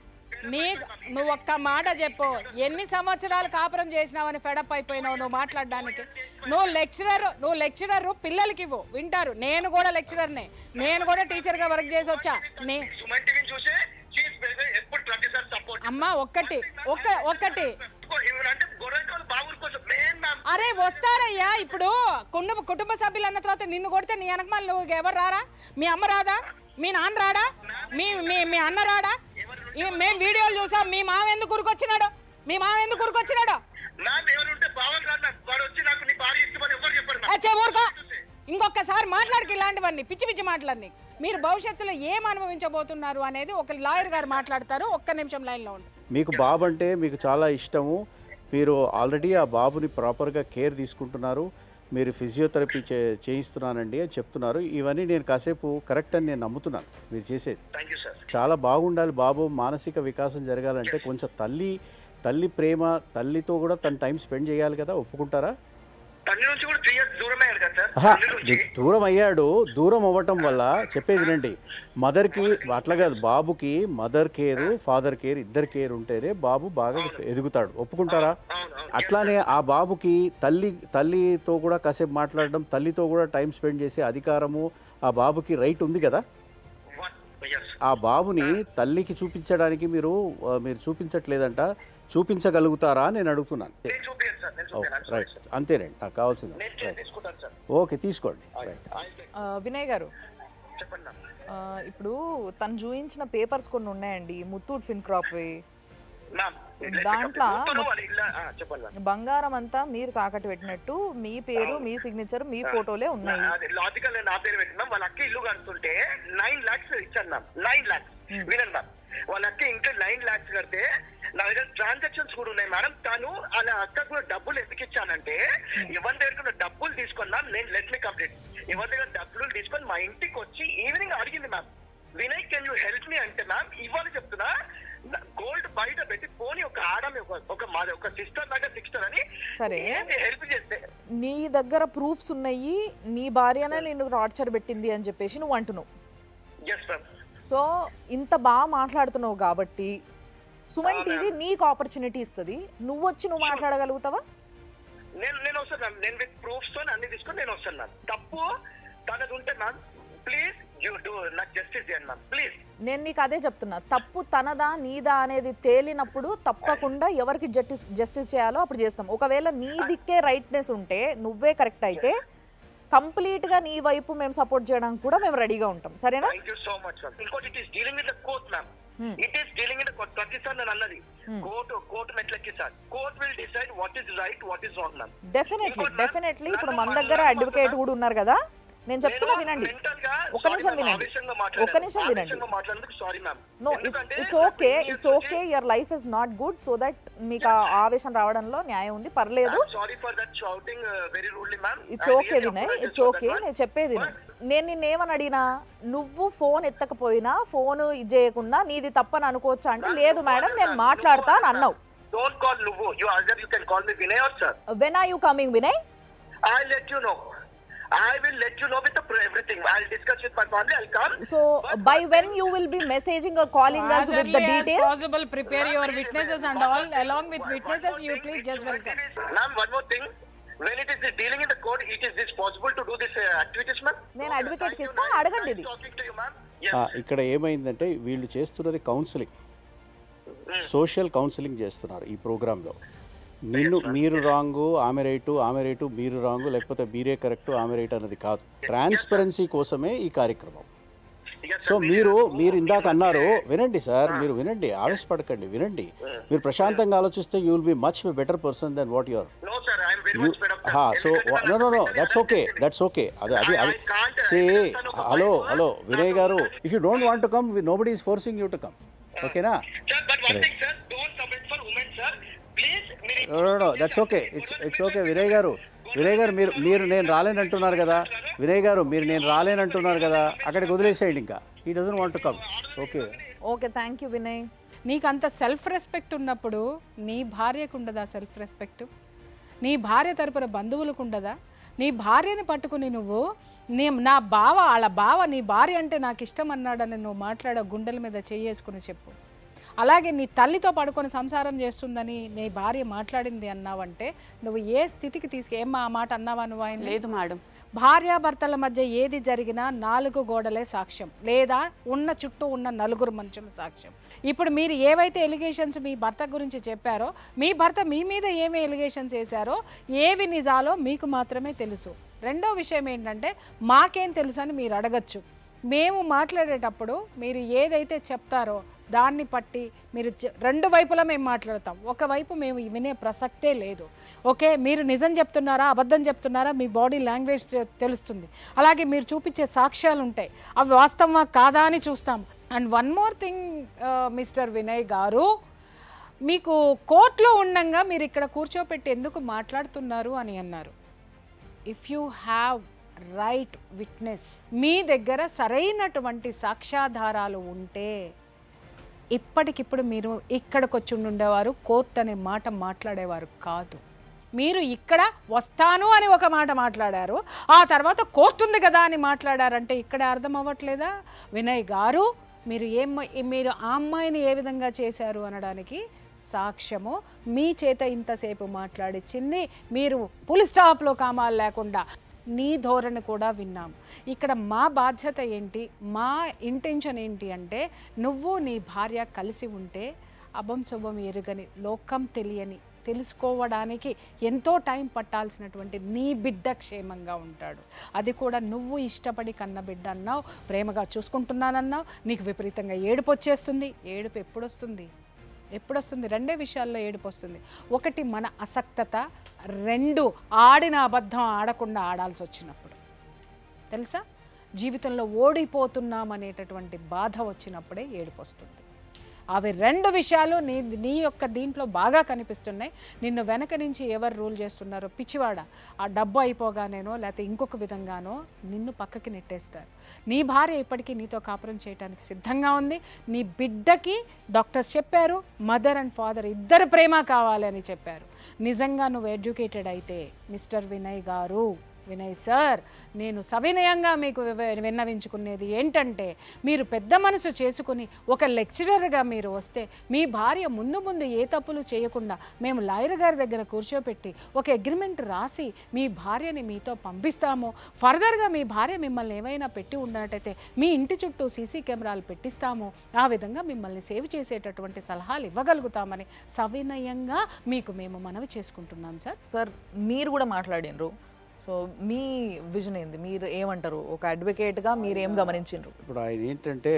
నీ నువ్వు ఒక్క మాట చెప్పు ఎన్ని సంవత్సరాలు కాపురం చేసినావని ఫెడప్ అయిపోయినావు నువ్వు మాట్లాడడానికి నువ్వు లెక్చరర్ నువ్వు లెక్చరర్ పిల్లలకి ఇవ్వు వింటారు నేను కూడా లెక్చరర్నే నేను కూడా టీచర్గా వర్క్ చేసి వచ్చా నే సుమన్ టీవీని చూసే షీఈ్ ఎప్పుడు ప్రతిసారి సపోర్ట్ అమ్మ ఒక్కటి ఒక్క ఒక్కటి అంటే గొర్రెంటోళ్ళు బాబుల కోసం మెయిన్ మ్యామ్ అరే వస్తారయ్యా ఇప్పుడు కుటుంబ కుటుంబ సభ్యులు అన్న తర్వాత నిన్ను కొడితే నీ వెనకమాల నువ్వు ఎవరు రారా మీ అమ్మ రాదా మీ నాన్న రాడా మీ మీ మీ అన్న రాడా ఈ- మేం వీడియోలు చూసాం మీ మామ ఎందుకు ఉరికొచ్చినాడు మీ మామ ఎందుకు ఉరికొచ్చినాడు మ్యామ్ ఎవరుంటే బావలు రాదు మ్యామ్ వాడు వచ్చి నాకు నీ భార్య ఇష్టమని ఎవరు చెప్పారు మ్యామ్ అచ్చే ఊరుకో ఇంకొకసారి మాట్లాడికి ఇలాంటివన్నీ పిచ్చి పిచ్చి మాటలన్నీ మీరు భవిష్యత్తులో ఏం అనుభవించబోతున్నారు అనేది ఒక లాయర్ గారు మాట్లాడతారు ఒక్క నిమిషం లైన్లో ఉండు మీకు బాబు అంటే మీకు చాలా ఇష్టము మీరు ఆల్రెడీ ఆ బాబుని ప్రాపర్గా కేర్ తీసుకుంటున్నారు మీరు ఫిజియోథెరపీ చే చేయిస్తున్నానండి అని చెప్తున్నారు ఇవన్నీ నేను కాసేపు కరెక్ట్ అని నేను నమ్ముతున్నాను మీరు చేసేది థ్యాంక్ యూ సార్ చాలా బాగుండాలి బాబు మానసిక వికాసం జరగాలంటే కొంచెం తల్లి తల్లి ప్రేమ తల్లితో కూడా తన టైం స్పెండ్ చేయాలి కదా ఒప్పుకుంటారా తల్లి నుంచి కూడా త్రీ ఇయర్స్ దూరం అయ్యారు కదా సార్ ఆహా, తల్లి నుంచి దూ- దూరం అయ్యాడు దూరం అవ్వటం వల్ల చెప్పేది వినండి మదర్కి అట్లా కాదు బాబుకి మదర్ కేర్ ఫాదర్ కేర్ ఇద్దరు కేర్ ఉంటేనే బాబు బాగా ఎదుగుతాడు ఒప్పుకుంటారా అవును అవును అట్లానే ఆ బాబుకి తల్లి తల్లితో కూడా కాసేపు మాట్లాడడం తల్లితో కూడా టైం స్పెండ్ చేసే అధికారము ఆ బాబుకి రైట్ ఉంది కదా ఎస్ ఆ బాబుని తల్లికి చూపించడానికి మీరు ఆ, మీరు చూపించట్లేదంట చూపించగలుగుతారా అని నేను అడుగుతున్నాను నేను చూపించాను సార్ నేను చూపించాను రైట్ అంతేనండి నాకు కావాల్సింది నేను కేర్ తీసుకుంటాను సార్ ఓకే తీసుకోండి రైట్ ఆ, వినయ్ గారు చెప్పండి మ్యామ్ ఆ, ఇప్పుడు తను చూపించిన పేపర్స్ కొన్ని ఉన్నాయండి ముత్తూట్ ఫిన్ క్రాప్వి మ్యామ్ దాంట్లో మొత్తం వాళ్ళ ఇల్లు ఆ, చెప్పండి మ్యామ్ బంగారం అంతా మీరు తాకట్టు పెట్టినట్టు మీ పేరు మీ సిగ్నేచర్ మీ ఫోటోలే ఉన్నాయి అది లాజికల్ నా పేరు పెట్టినాం వాళ్ళ అక్క ఇల్లు కడుతుంటే నైన్ లాక్స్ ఇచ్చాను మ్యామ్ నైన్ లాక్స్ వినండి మ్యామ్ వాళ్ళ అక్క ఇంట్లో నైన్ లాక్స్ కడితే నా దగ్గర ట్రాన్సాక్షన్స్ కూడా ఉన్నాయి మేడం తను అలా అక్క కూడా డబ్బులు ఎందుకు ఇచ్చానంటే ఎవరి దగ్గర కూడా డబ్బులు తీసుకున్నా నేను లెట్ మీ కంప్లీట్ ఎవరి దగ్గర డబ్బులు తీసుకొని మా ఇంటికి వచ్చి ఈవినింగ్ అడిగింది ma'am Vinay can you help me అంటే మ్యామ్ ఇవాళ చెప్తున్నా గోల్డ్ బయట పెట్టి పోని ఒక ఆడమి ఒక ఒక మాది ఒక సిస్టర్ లాగా సిస్టర్ అని సరే. హెల్ప్ చేస్తే నీ దగ్గర ప్రూఫ్స్ ఉన్నాయి నీ భార్యనే నిన్ను టార్చర్ పెట్టింది అని చెప్పేసి నువ్వు అంటున్నావు ఎస్ మ్యామ్ సో ఇంత బాగా మాట్లాడుతున్నావు కాబట్టి సుమన్ టీవీ నీకు ఆపర్చునిటీ ఇస్తుంది నువ్వు వచ్చి నువ్వు మాట్లాడగలుగుతావా నేను నేను వస్తాను మ్యామ్ నేను విత్ ప్రూఫ్స్ తో అన్ని తీసుకొని నేను వస్తాను మ్యామ్ తప్పు తనది ఉంటే మ్యామ్ ప్లీజ్ యూ డూ నాకు జస్టిస్ చేయండి మ్యామ్ ప్లీజ్ నేను నీకు అదే చెప్తున్నా తప్పు తనదా నీదా అనేది తేలినప్పుడు తప్పకుండా ఎవరికి జస్టిస్ జస్టిస్ చేయాలో అప్పుడు చేస్తాం ఒకవేళ నీ దిక్కే రైట్నెస్ ఉంటే నువ్వే కరెక్ట్ అయితే కంప్లీట్ గా నీ వైపు మేము సపోర్ట్ చేయడానికి కూడా మేము రెడీగా ఉంటాం సరేనా thank you so much ma'am ఇంకోటి it is dealing with the court ma'am it is dealing with court ప్రతిసారి నేను అన్నది కోర్టు కోర్టు మెట్లకి sir court will decide what is right what is wrong ma'am definitely definitely ఇప్పుడు మన దగ్గర advocate కూడా ఉన్నారు కదా నేను చెప్తున్నా వినండి ఒక్క నిమిషం వినండి ఒక్క నిమిషం వినండి మాట్లాడేందుకు sorry ma'am no it's it's okay it's okay your life is not good so that మీకు ఆ ఆవేశం రావడంలో న్యాయం ఉంది పర్లేదు sorry for that shouting very rudely ma'am it's okay Vinay it's okay నేను చెప్పేది విను. నేను నిన్నేమని అడిగినా నువ్వు ఫోన్ ఎత్తకపోయినా ఫోన్ ఇది చేయకుండా నీది తప్పని అనుకోవచ్చా అంటే లేదు మేడం నేను మాట్లాడతా అని అన్నావు డోంట్ కాల్ నువ్వు you other you can call me Vinay or sir when are you coming Vinay I let you know I will let you know with the pre- everything. I'll discuss with my family. I'll come. So by when you will be messaging or calling us As with the early as details possible, prepare your witnesses and all. Along with witnesses, you please just welcome. Ma'am, one more thing. When it is dealing in the court, it is this possible to do this uh, activities, ma'am? నేను advocate కి ఇస్తా అడగండి ఇది Talking to you, ma'am. ఆ, ఇక్కడ ఏమైందంటే వీళ్ళు చేస్తున్నది కౌన్సిలింగ్ సోషల్ కౌన్సిలింగ్ చేస్తున్నారు ఈ ప్రోగ్రాంలో నిన్ను మీరు రాంగు ఆమె రైటు ఆమె రైటు మీరు రాంగు లేకపోతే మీరే కరెక్ట్ ఆమె రైట్ అన్నది కాదు ట్రాన్స్పరెన్సీ కోసమే ఈ కార్యక్రమం సో మీరు మీరు ఇందాక అన్నారు వినండి సార్ మీరు వినండి ఆవేశపడకండి వినండి మీరు ప్రశాంతంగా ఆలోచిస్తే you will be much better person then what your No, sir. I'm very you much fed up. sir. So ఎందుకంటే నో మన no no family that's okay that's okay అది అది అది I can't, uh, సే ఎందుకంటే ఒక hello wife, hello Vinay garu if you don't want to come nobody is forcing you to come ఓకేనా Sir, but one thing, sir. Don't submit for women, sir. Please. మీరు no no no that's okay it's it's okay Vinay garu Vinay గారు మీరు మీరు నేను రాలేనంటున్నారు కదా వినయ్ గారు మీరు నేను రాలేనంటున్నారు కదా అక్కడికి వదిలేసేయండి ఇంకా ఈ doesn't want to come okay okay thank you Vinay నీకు అంత సెల్ఫ్ రెస్పెక్ట్ ఉన్నప్పుడు నీ భార్యకు ఉండదా సెల్ఫ్ రెస్పెక్ట్ నీ భార్య తరపున బంధువులకు ఉండదా నీ భార్యని పట్టుకుని నువ్వు నీ నా బావ వాళ్ళ బావ నీ భార్య అంటే నాకు ఇష్టం అన్నాడని నువ్వు మాట్లాడ గుండెల మీద చేసుకుని చెప్పు అలాగే నీ తల్లితో పడుకొని సంసారం చేస్తుందని నీ భార్య మాట్లాడింది అన్నావంటే నువ్వు ఏ స్థితికి తీసుకు ఏమ్మా ఆ మాట అన్నావా నువ్వు ఆయన లేదు మేడం భార్యాభర్తల మధ్య ఏది జరిగినా నాలుగు గోడలే సాక్ష్యం లేదా ఉన్న చుట్టూ ఉన్న నలుగురు మనుషుల సాక్ష్యం ఇప్పుడు మీరు ఏవైతే ఎలిగేషన్స్ మీ భర్త గురించి చెప్పారో మీ భర్త మీ మీద ఏమి ఎలిగేషన్స్ వేశారో ఏవి నిజాలో మీకు మాత్రమే తెలుసు రెండో విషయం ఏంటంటే మాకేం తెలుసు అని మీరు అడగచ్చు మేము మాట్లాడేటప్పుడు మీరు ఏదైతే చెప్తారో దాన్ని పట్టి మీరు చె- రెండు వైపులా మేము మాట్లాడతాం ఒకవైపు మేము వినే ప్రసక్తే లేదు ఓకే మీరు నిజం చెప్తున్నారా అబద్ధం చెప్తున్నారా మీ బాడీ లాంగ్వేజ్ తె- తెలుస్తుంది అలాగే మీరు చూపించే సాక్ష్యాలు ఉంటాయి అవి వాస్తవమా కాదా అని చూస్తాం and one more thing mister Vinay garu మీకు కోర్టులో ఉండంగా మీరు ఇక్కడ కూర్చోపెట్టి ఎందుకు మాట్లాడుతున్నారు అని అన్నారు if you have right witness మీ దగ్గర సరైనటువంటి సాక్ష్యాధారాలు ఉంటే ఇప్పటికిప్పుడు మీరు ఇక్కడికి వచ్చి ఉండేవారు కోర్ట్ అనే మాట మాట్లాడేవారు కాదు మీరు ఇక్కడ వస్తాను అని ఒక మాట మాట్లాడారు ఆ తర్వాత కోర్టు ఉంది కదా అని మాట్లాడారంటే ఇక్కడ అర్థం అవ్వట్లేదా వినయ్ గారు మీరు ఏం మీరు ఆ అమ్మాయిని ఏ విధంగా చేశారు అనడానికి సాక్ష్యము మీ చేత ఇంతసేపు మాట్లాడిచ్చింది మీరు పులి స్టాప్లో కామాలు లేకుండా నీ ధోరణి కూడా విన్నాం ఇక్కడ మా బాధ్యత ఏంటి మా ఇంటెన్షన్ ఏంటి అంటే నువ్వు నీ భార్య కలిసి ఉంటే అభం శుభం ఎరుగని లోకం తెలియని తెలుసుకోవడానికి ఎంతో టైం పట్టాల్సినటువంటి నీ బిడ్డ క్షేమంగా ఉంటాడు అది కూడా నువ్వు ఇష్టపడి కన్న బిడ్డ అన్నావు ప్రేమగా చూసుకుంటున్నానన్నావు నీకు విపరీతంగా ఏడుపు వచ్చేస్తుంది ఏడుపు ఎప్పుడు వస్తుంది ఎప్పుడు వస్తుంది రెండే విషయాల్లో ఏడుపు వస్తుంది ఒకటి మన అసక్తత రెండు ఆడిన అబద్ధం ఆడకుండా ఆడాల్సి వచ్చినప్పుడు తెలుసా జీవితంలో ఓడిపోతున్నాం అనేటటువంటి బాధ వచ్చినప్పుడే ఏడుపు వస్తుంది అవి రెండు విషయాలు నీ నీ యొక్క దీంట్లో బాగా కనిపిస్తున్నాయి నిన్ను వెనక నుంచి ఎవరు రూల్ చేస్తున్నారో పిచ్చివాడ ఆ డబ్బు అయిపోగానేనో లేకపోతే ఇంకొక విధంగానో నిన్ను పక్కకి నెట్టేస్తారు నీ భార్య ఇప్పటికీ నీతో కాపురం చేయడానికి సిద్ధంగా ఉంది నీ బిడ్డకి డాక్టర్స్ చెప్పారు మదర్ అండ్ ఫాదర్ ఇద్దరు ప్రేమ కావాలి అని చెప్పారు నిజంగా నువ్వు ఎడ్యుకేటెడ్ అయితే మిస్టర్ వినయ్ గారు వినయ్ సార్ నేను సవినయంగా మీకు వివ- విన్నవించుకునేది ఏంటంటే మీరు పెద్ద మనసు చేసుకుని ఒక లెక్చరర్గా మీరు వస్తే మీ భార్య ముందు ముందు ఏ తప్పులు చేయకుండా మేము లాయర్ గారి దగ్గర కూర్చోపెట్టి ఒక అగ్రిమెంట్ రాసి మీ భార్యని మీతో పంపిస్తాము ఫర్దర్గా మీ భార్య మిమ్మల్ని ఏమైనా పెట్టి ఉన్నట్టయితే మీ ఇంటి చుట్టూ సీసీ కెమెరాలు పెట్టిస్తాము ఆ విధంగా మిమ్మల్ని సేవ్ చేసేటటువంటి సలహాలు ఇవ్వగలుగుతామని సవినయంగా మీకు మేము మనవి చేసుకుంటున్నాం సార్ సార్ మీరు కూడా మాట్లాడినరు సో మీ విజన్ ఏంది మీరు ఏమంటారు ఒక అడ్వకేట్గా మీరు ఏం గమనించారు ఇప్పుడు ఆయన ఏంటంటే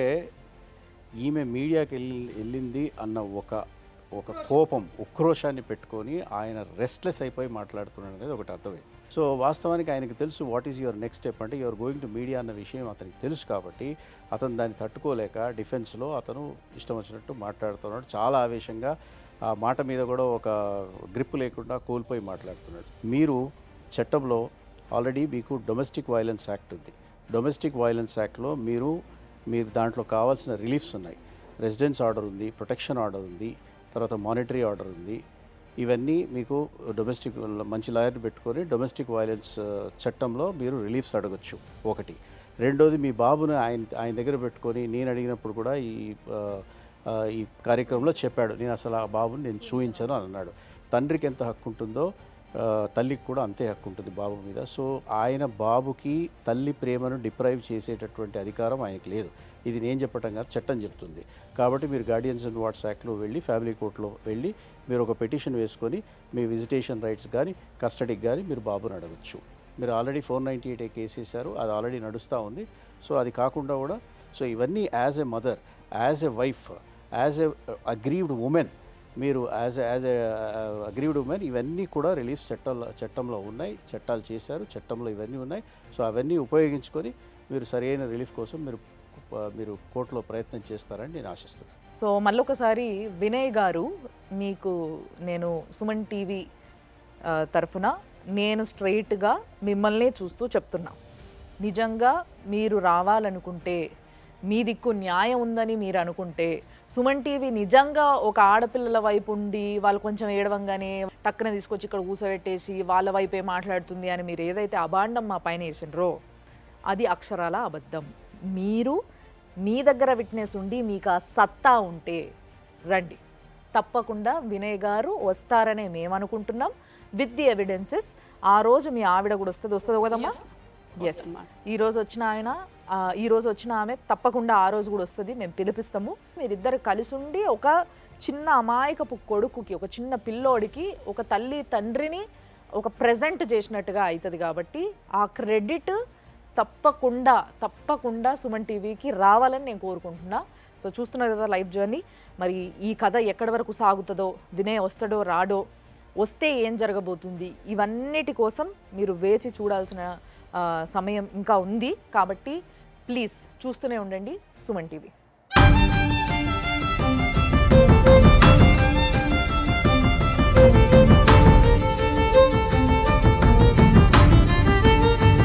ఈమె మీడియాకి వెళ్ళి వెళ్ళింది అన్న ఒక ఒక కోపం ఉక్రోషాన్ని పెట్టుకొని ఆయన రెస్ట్లెస్ అయిపోయి మాట్లాడుతున్నాడు అనేది ఒకటి అర్థమైంది సో వాస్తవానికి ఆయనకు తెలుసు what is your next step అంటే యువర్ గోయింగ్ టు మీడియా అన్న విషయం అతనికి తెలుసు కాబట్టి అతను దాన్ని తట్టుకోలేక డిఫెన్స్లో అతను ఇష్టం వచ్చినట్టు మాట్లాడుతున్నాడు చాలా ఆవేశంగా ఆ మాట మీద కూడా ఒక గ్రిప్ లేకుండా కోల్పోయి మాట్లాడుతున్నాడు మీరు చట్టంలో ఆల్రెడీ మీకు డొమెస్టిక్ వైలెన్స్ యాక్ట్ ఉంది డొమెస్టిక్ వైలెన్స్ యాక్ట్లో మీరు మీరు దాంట్లో కావాల్సిన రిలీఫ్స్ ఉన్నాయి రెసిడెన్స్ ఆర్డర్ ఉంది ప్రొటెక్షన్ ఆర్డర్ ఉంది తర్వాత మానిటరీ ఆర్డర్ ఉంది ఇవన్నీ మీకు డొమెస్టిక్ మంచి లాయర్ని పెట్టుకొని డొమెస్టిక్ వైలెన్స్ ఆ, చట్టంలో మీరు రిలీఫ్స్ అడగచ్చు ఒకటి రెండోది మీ బాబుని ఆయన ఆయన దగ్గర పెట్టుకొని నేను అడిగినప్పుడు కూడా ఈ ఆ, ఆ, ఈ కార్యక్రమంలో చెప్పాడు నేను అసలు ఆ బాబుని నేను చూయించాను అని అన్నాడు తండ్రికి ఎంత హక్కు ఉంటుందో ఆ, తల్లికి కూడా అంతే హక్కు ఉంటుంది బాబు మీద సో ఆయన బాబుకి తల్లి ప్రేమను డిప్రైవ్ చేసేటటువంటి అధికారం ఆయనకి లేదు ఇది నేను చెప్పటం కాదు చట్టం చెప్తుంది కాబట్టి మీరు గార్డియన్స్ అండ్ వాట్స్ యాక్ట్లో వెళ్ళి ఫ్యామిలీ కోర్టులో వెళ్ళి మీరు ఒక పిటిషన్ వేసుకొని మీ విజిటేషన్ రైట్స్ కానీ కస్టడీకి కానీ మీరు బాబుని అడగచ్చు మీరు already four ninety eight case వేశారు అది ఆల్రెడీ నడుస్తూ ఉంది సో అది కాకుండా కూడా సో ఇవన్నీ as a mother as a wife as a aggrieved woman మీరు as as a aggrieved woman ఇవన్నీ కూడా రిలీఫ్ చట్టాల చట్టంలో ఉన్నాయి చట్టాలు చేశారు చట్టంలో ఇవన్నీ ఉన్నాయి సో అవన్నీ ఉపయోగించుకొని మీరు సరైన రిలీఫ్ కోసం మీరు మీరు కోర్టులో ప్రయత్నం చేస్తారని నేను ఆశిస్తున్నాను సో మళ్ళొకసారి వినయ్ గారు మీకు నేను సుమన్ టీవీ ఆ, తరఫున నేను స్ట్రైట్గా మిమ్మల్ని చూస్తూ చెప్తున్నా నిజంగా మీరు రావాలనుకుంటే మీ దిక్కు న్యాయం ఉందని మీరు అనుకుంటే సుమన్ టీవీ నిజంగా ఒక ఆడపిల్లల వైపు ఉండి వాళ్ళు కొంచెం ఏడవంగానే టక్కున తీసుకొచ్చి ఇక్కడ కూసబెట్టేసి వాళ్ళ వైపే మాట్లాడుతుంది అని మీరు ఏదైతే అభాండం మా పైన వేసిండ్రో అది అక్షరాల అబద్ధం మీరు మీ దగ్గర విట్నెస్ ఉండి మీకు ఆ సత్తా ఉంటే రండి తప్పకుండా వినయ్ గారు వస్తారనే మేము అనుకుంటున్నాం విత్ ది ఎవిడెన్సెస్ ఆ రోజు మీ ఆవిడ కూడా వస్తుంది వస్తుంది కదమ్మా ఎస్ ఈ రోజు వచ్చిన ఆయన ఆ, ఈ రోజు వచ్చిన ఆమె తప్పకుండా ఆ రోజు కూడా వస్తుంది మేము పిలిపిస్తాము మీరిద్దరు కలిసి ఉండి ఒక చిన్న అమాయకపు కొడుకుకి ఒక చిన్న పిల్లోడికి ఒక తల్లి తండ్రిని ఒక ప్రజెంట్ చేసినట్టుగా అవుతుంది కాబట్టి ఆ క్రెడిట్ తప్పకుండా తప్పకుండా సుమన్ టీవీకి రావాలని నేను కోరుకుంటున్నా సో చూస్తున్నారు కదా లైఫ్ జర్నీ మరి ఈ కథ ఎక్కడి వరకు సాగుతుందో వినయ్ వస్తాడో రాడో వస్తే ఏం జరగబోతుంది ఇవన్నిటి కోసం మీరు వేచి చూడాల్సిన ఆ, సమయం ఇంకా ఉంది కాబట్టి ప్లీజ్ చూస్తూనే ఉండండి సుమన్ టీవీ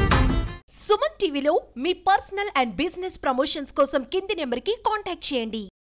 సుమన్ టీవీలో మీ పర్సనల్ అండ్ బిజినెస్ ప్రమోషన్స్ కోసం కింది నెంబర్కి కాంటాక్ట్ చేయండి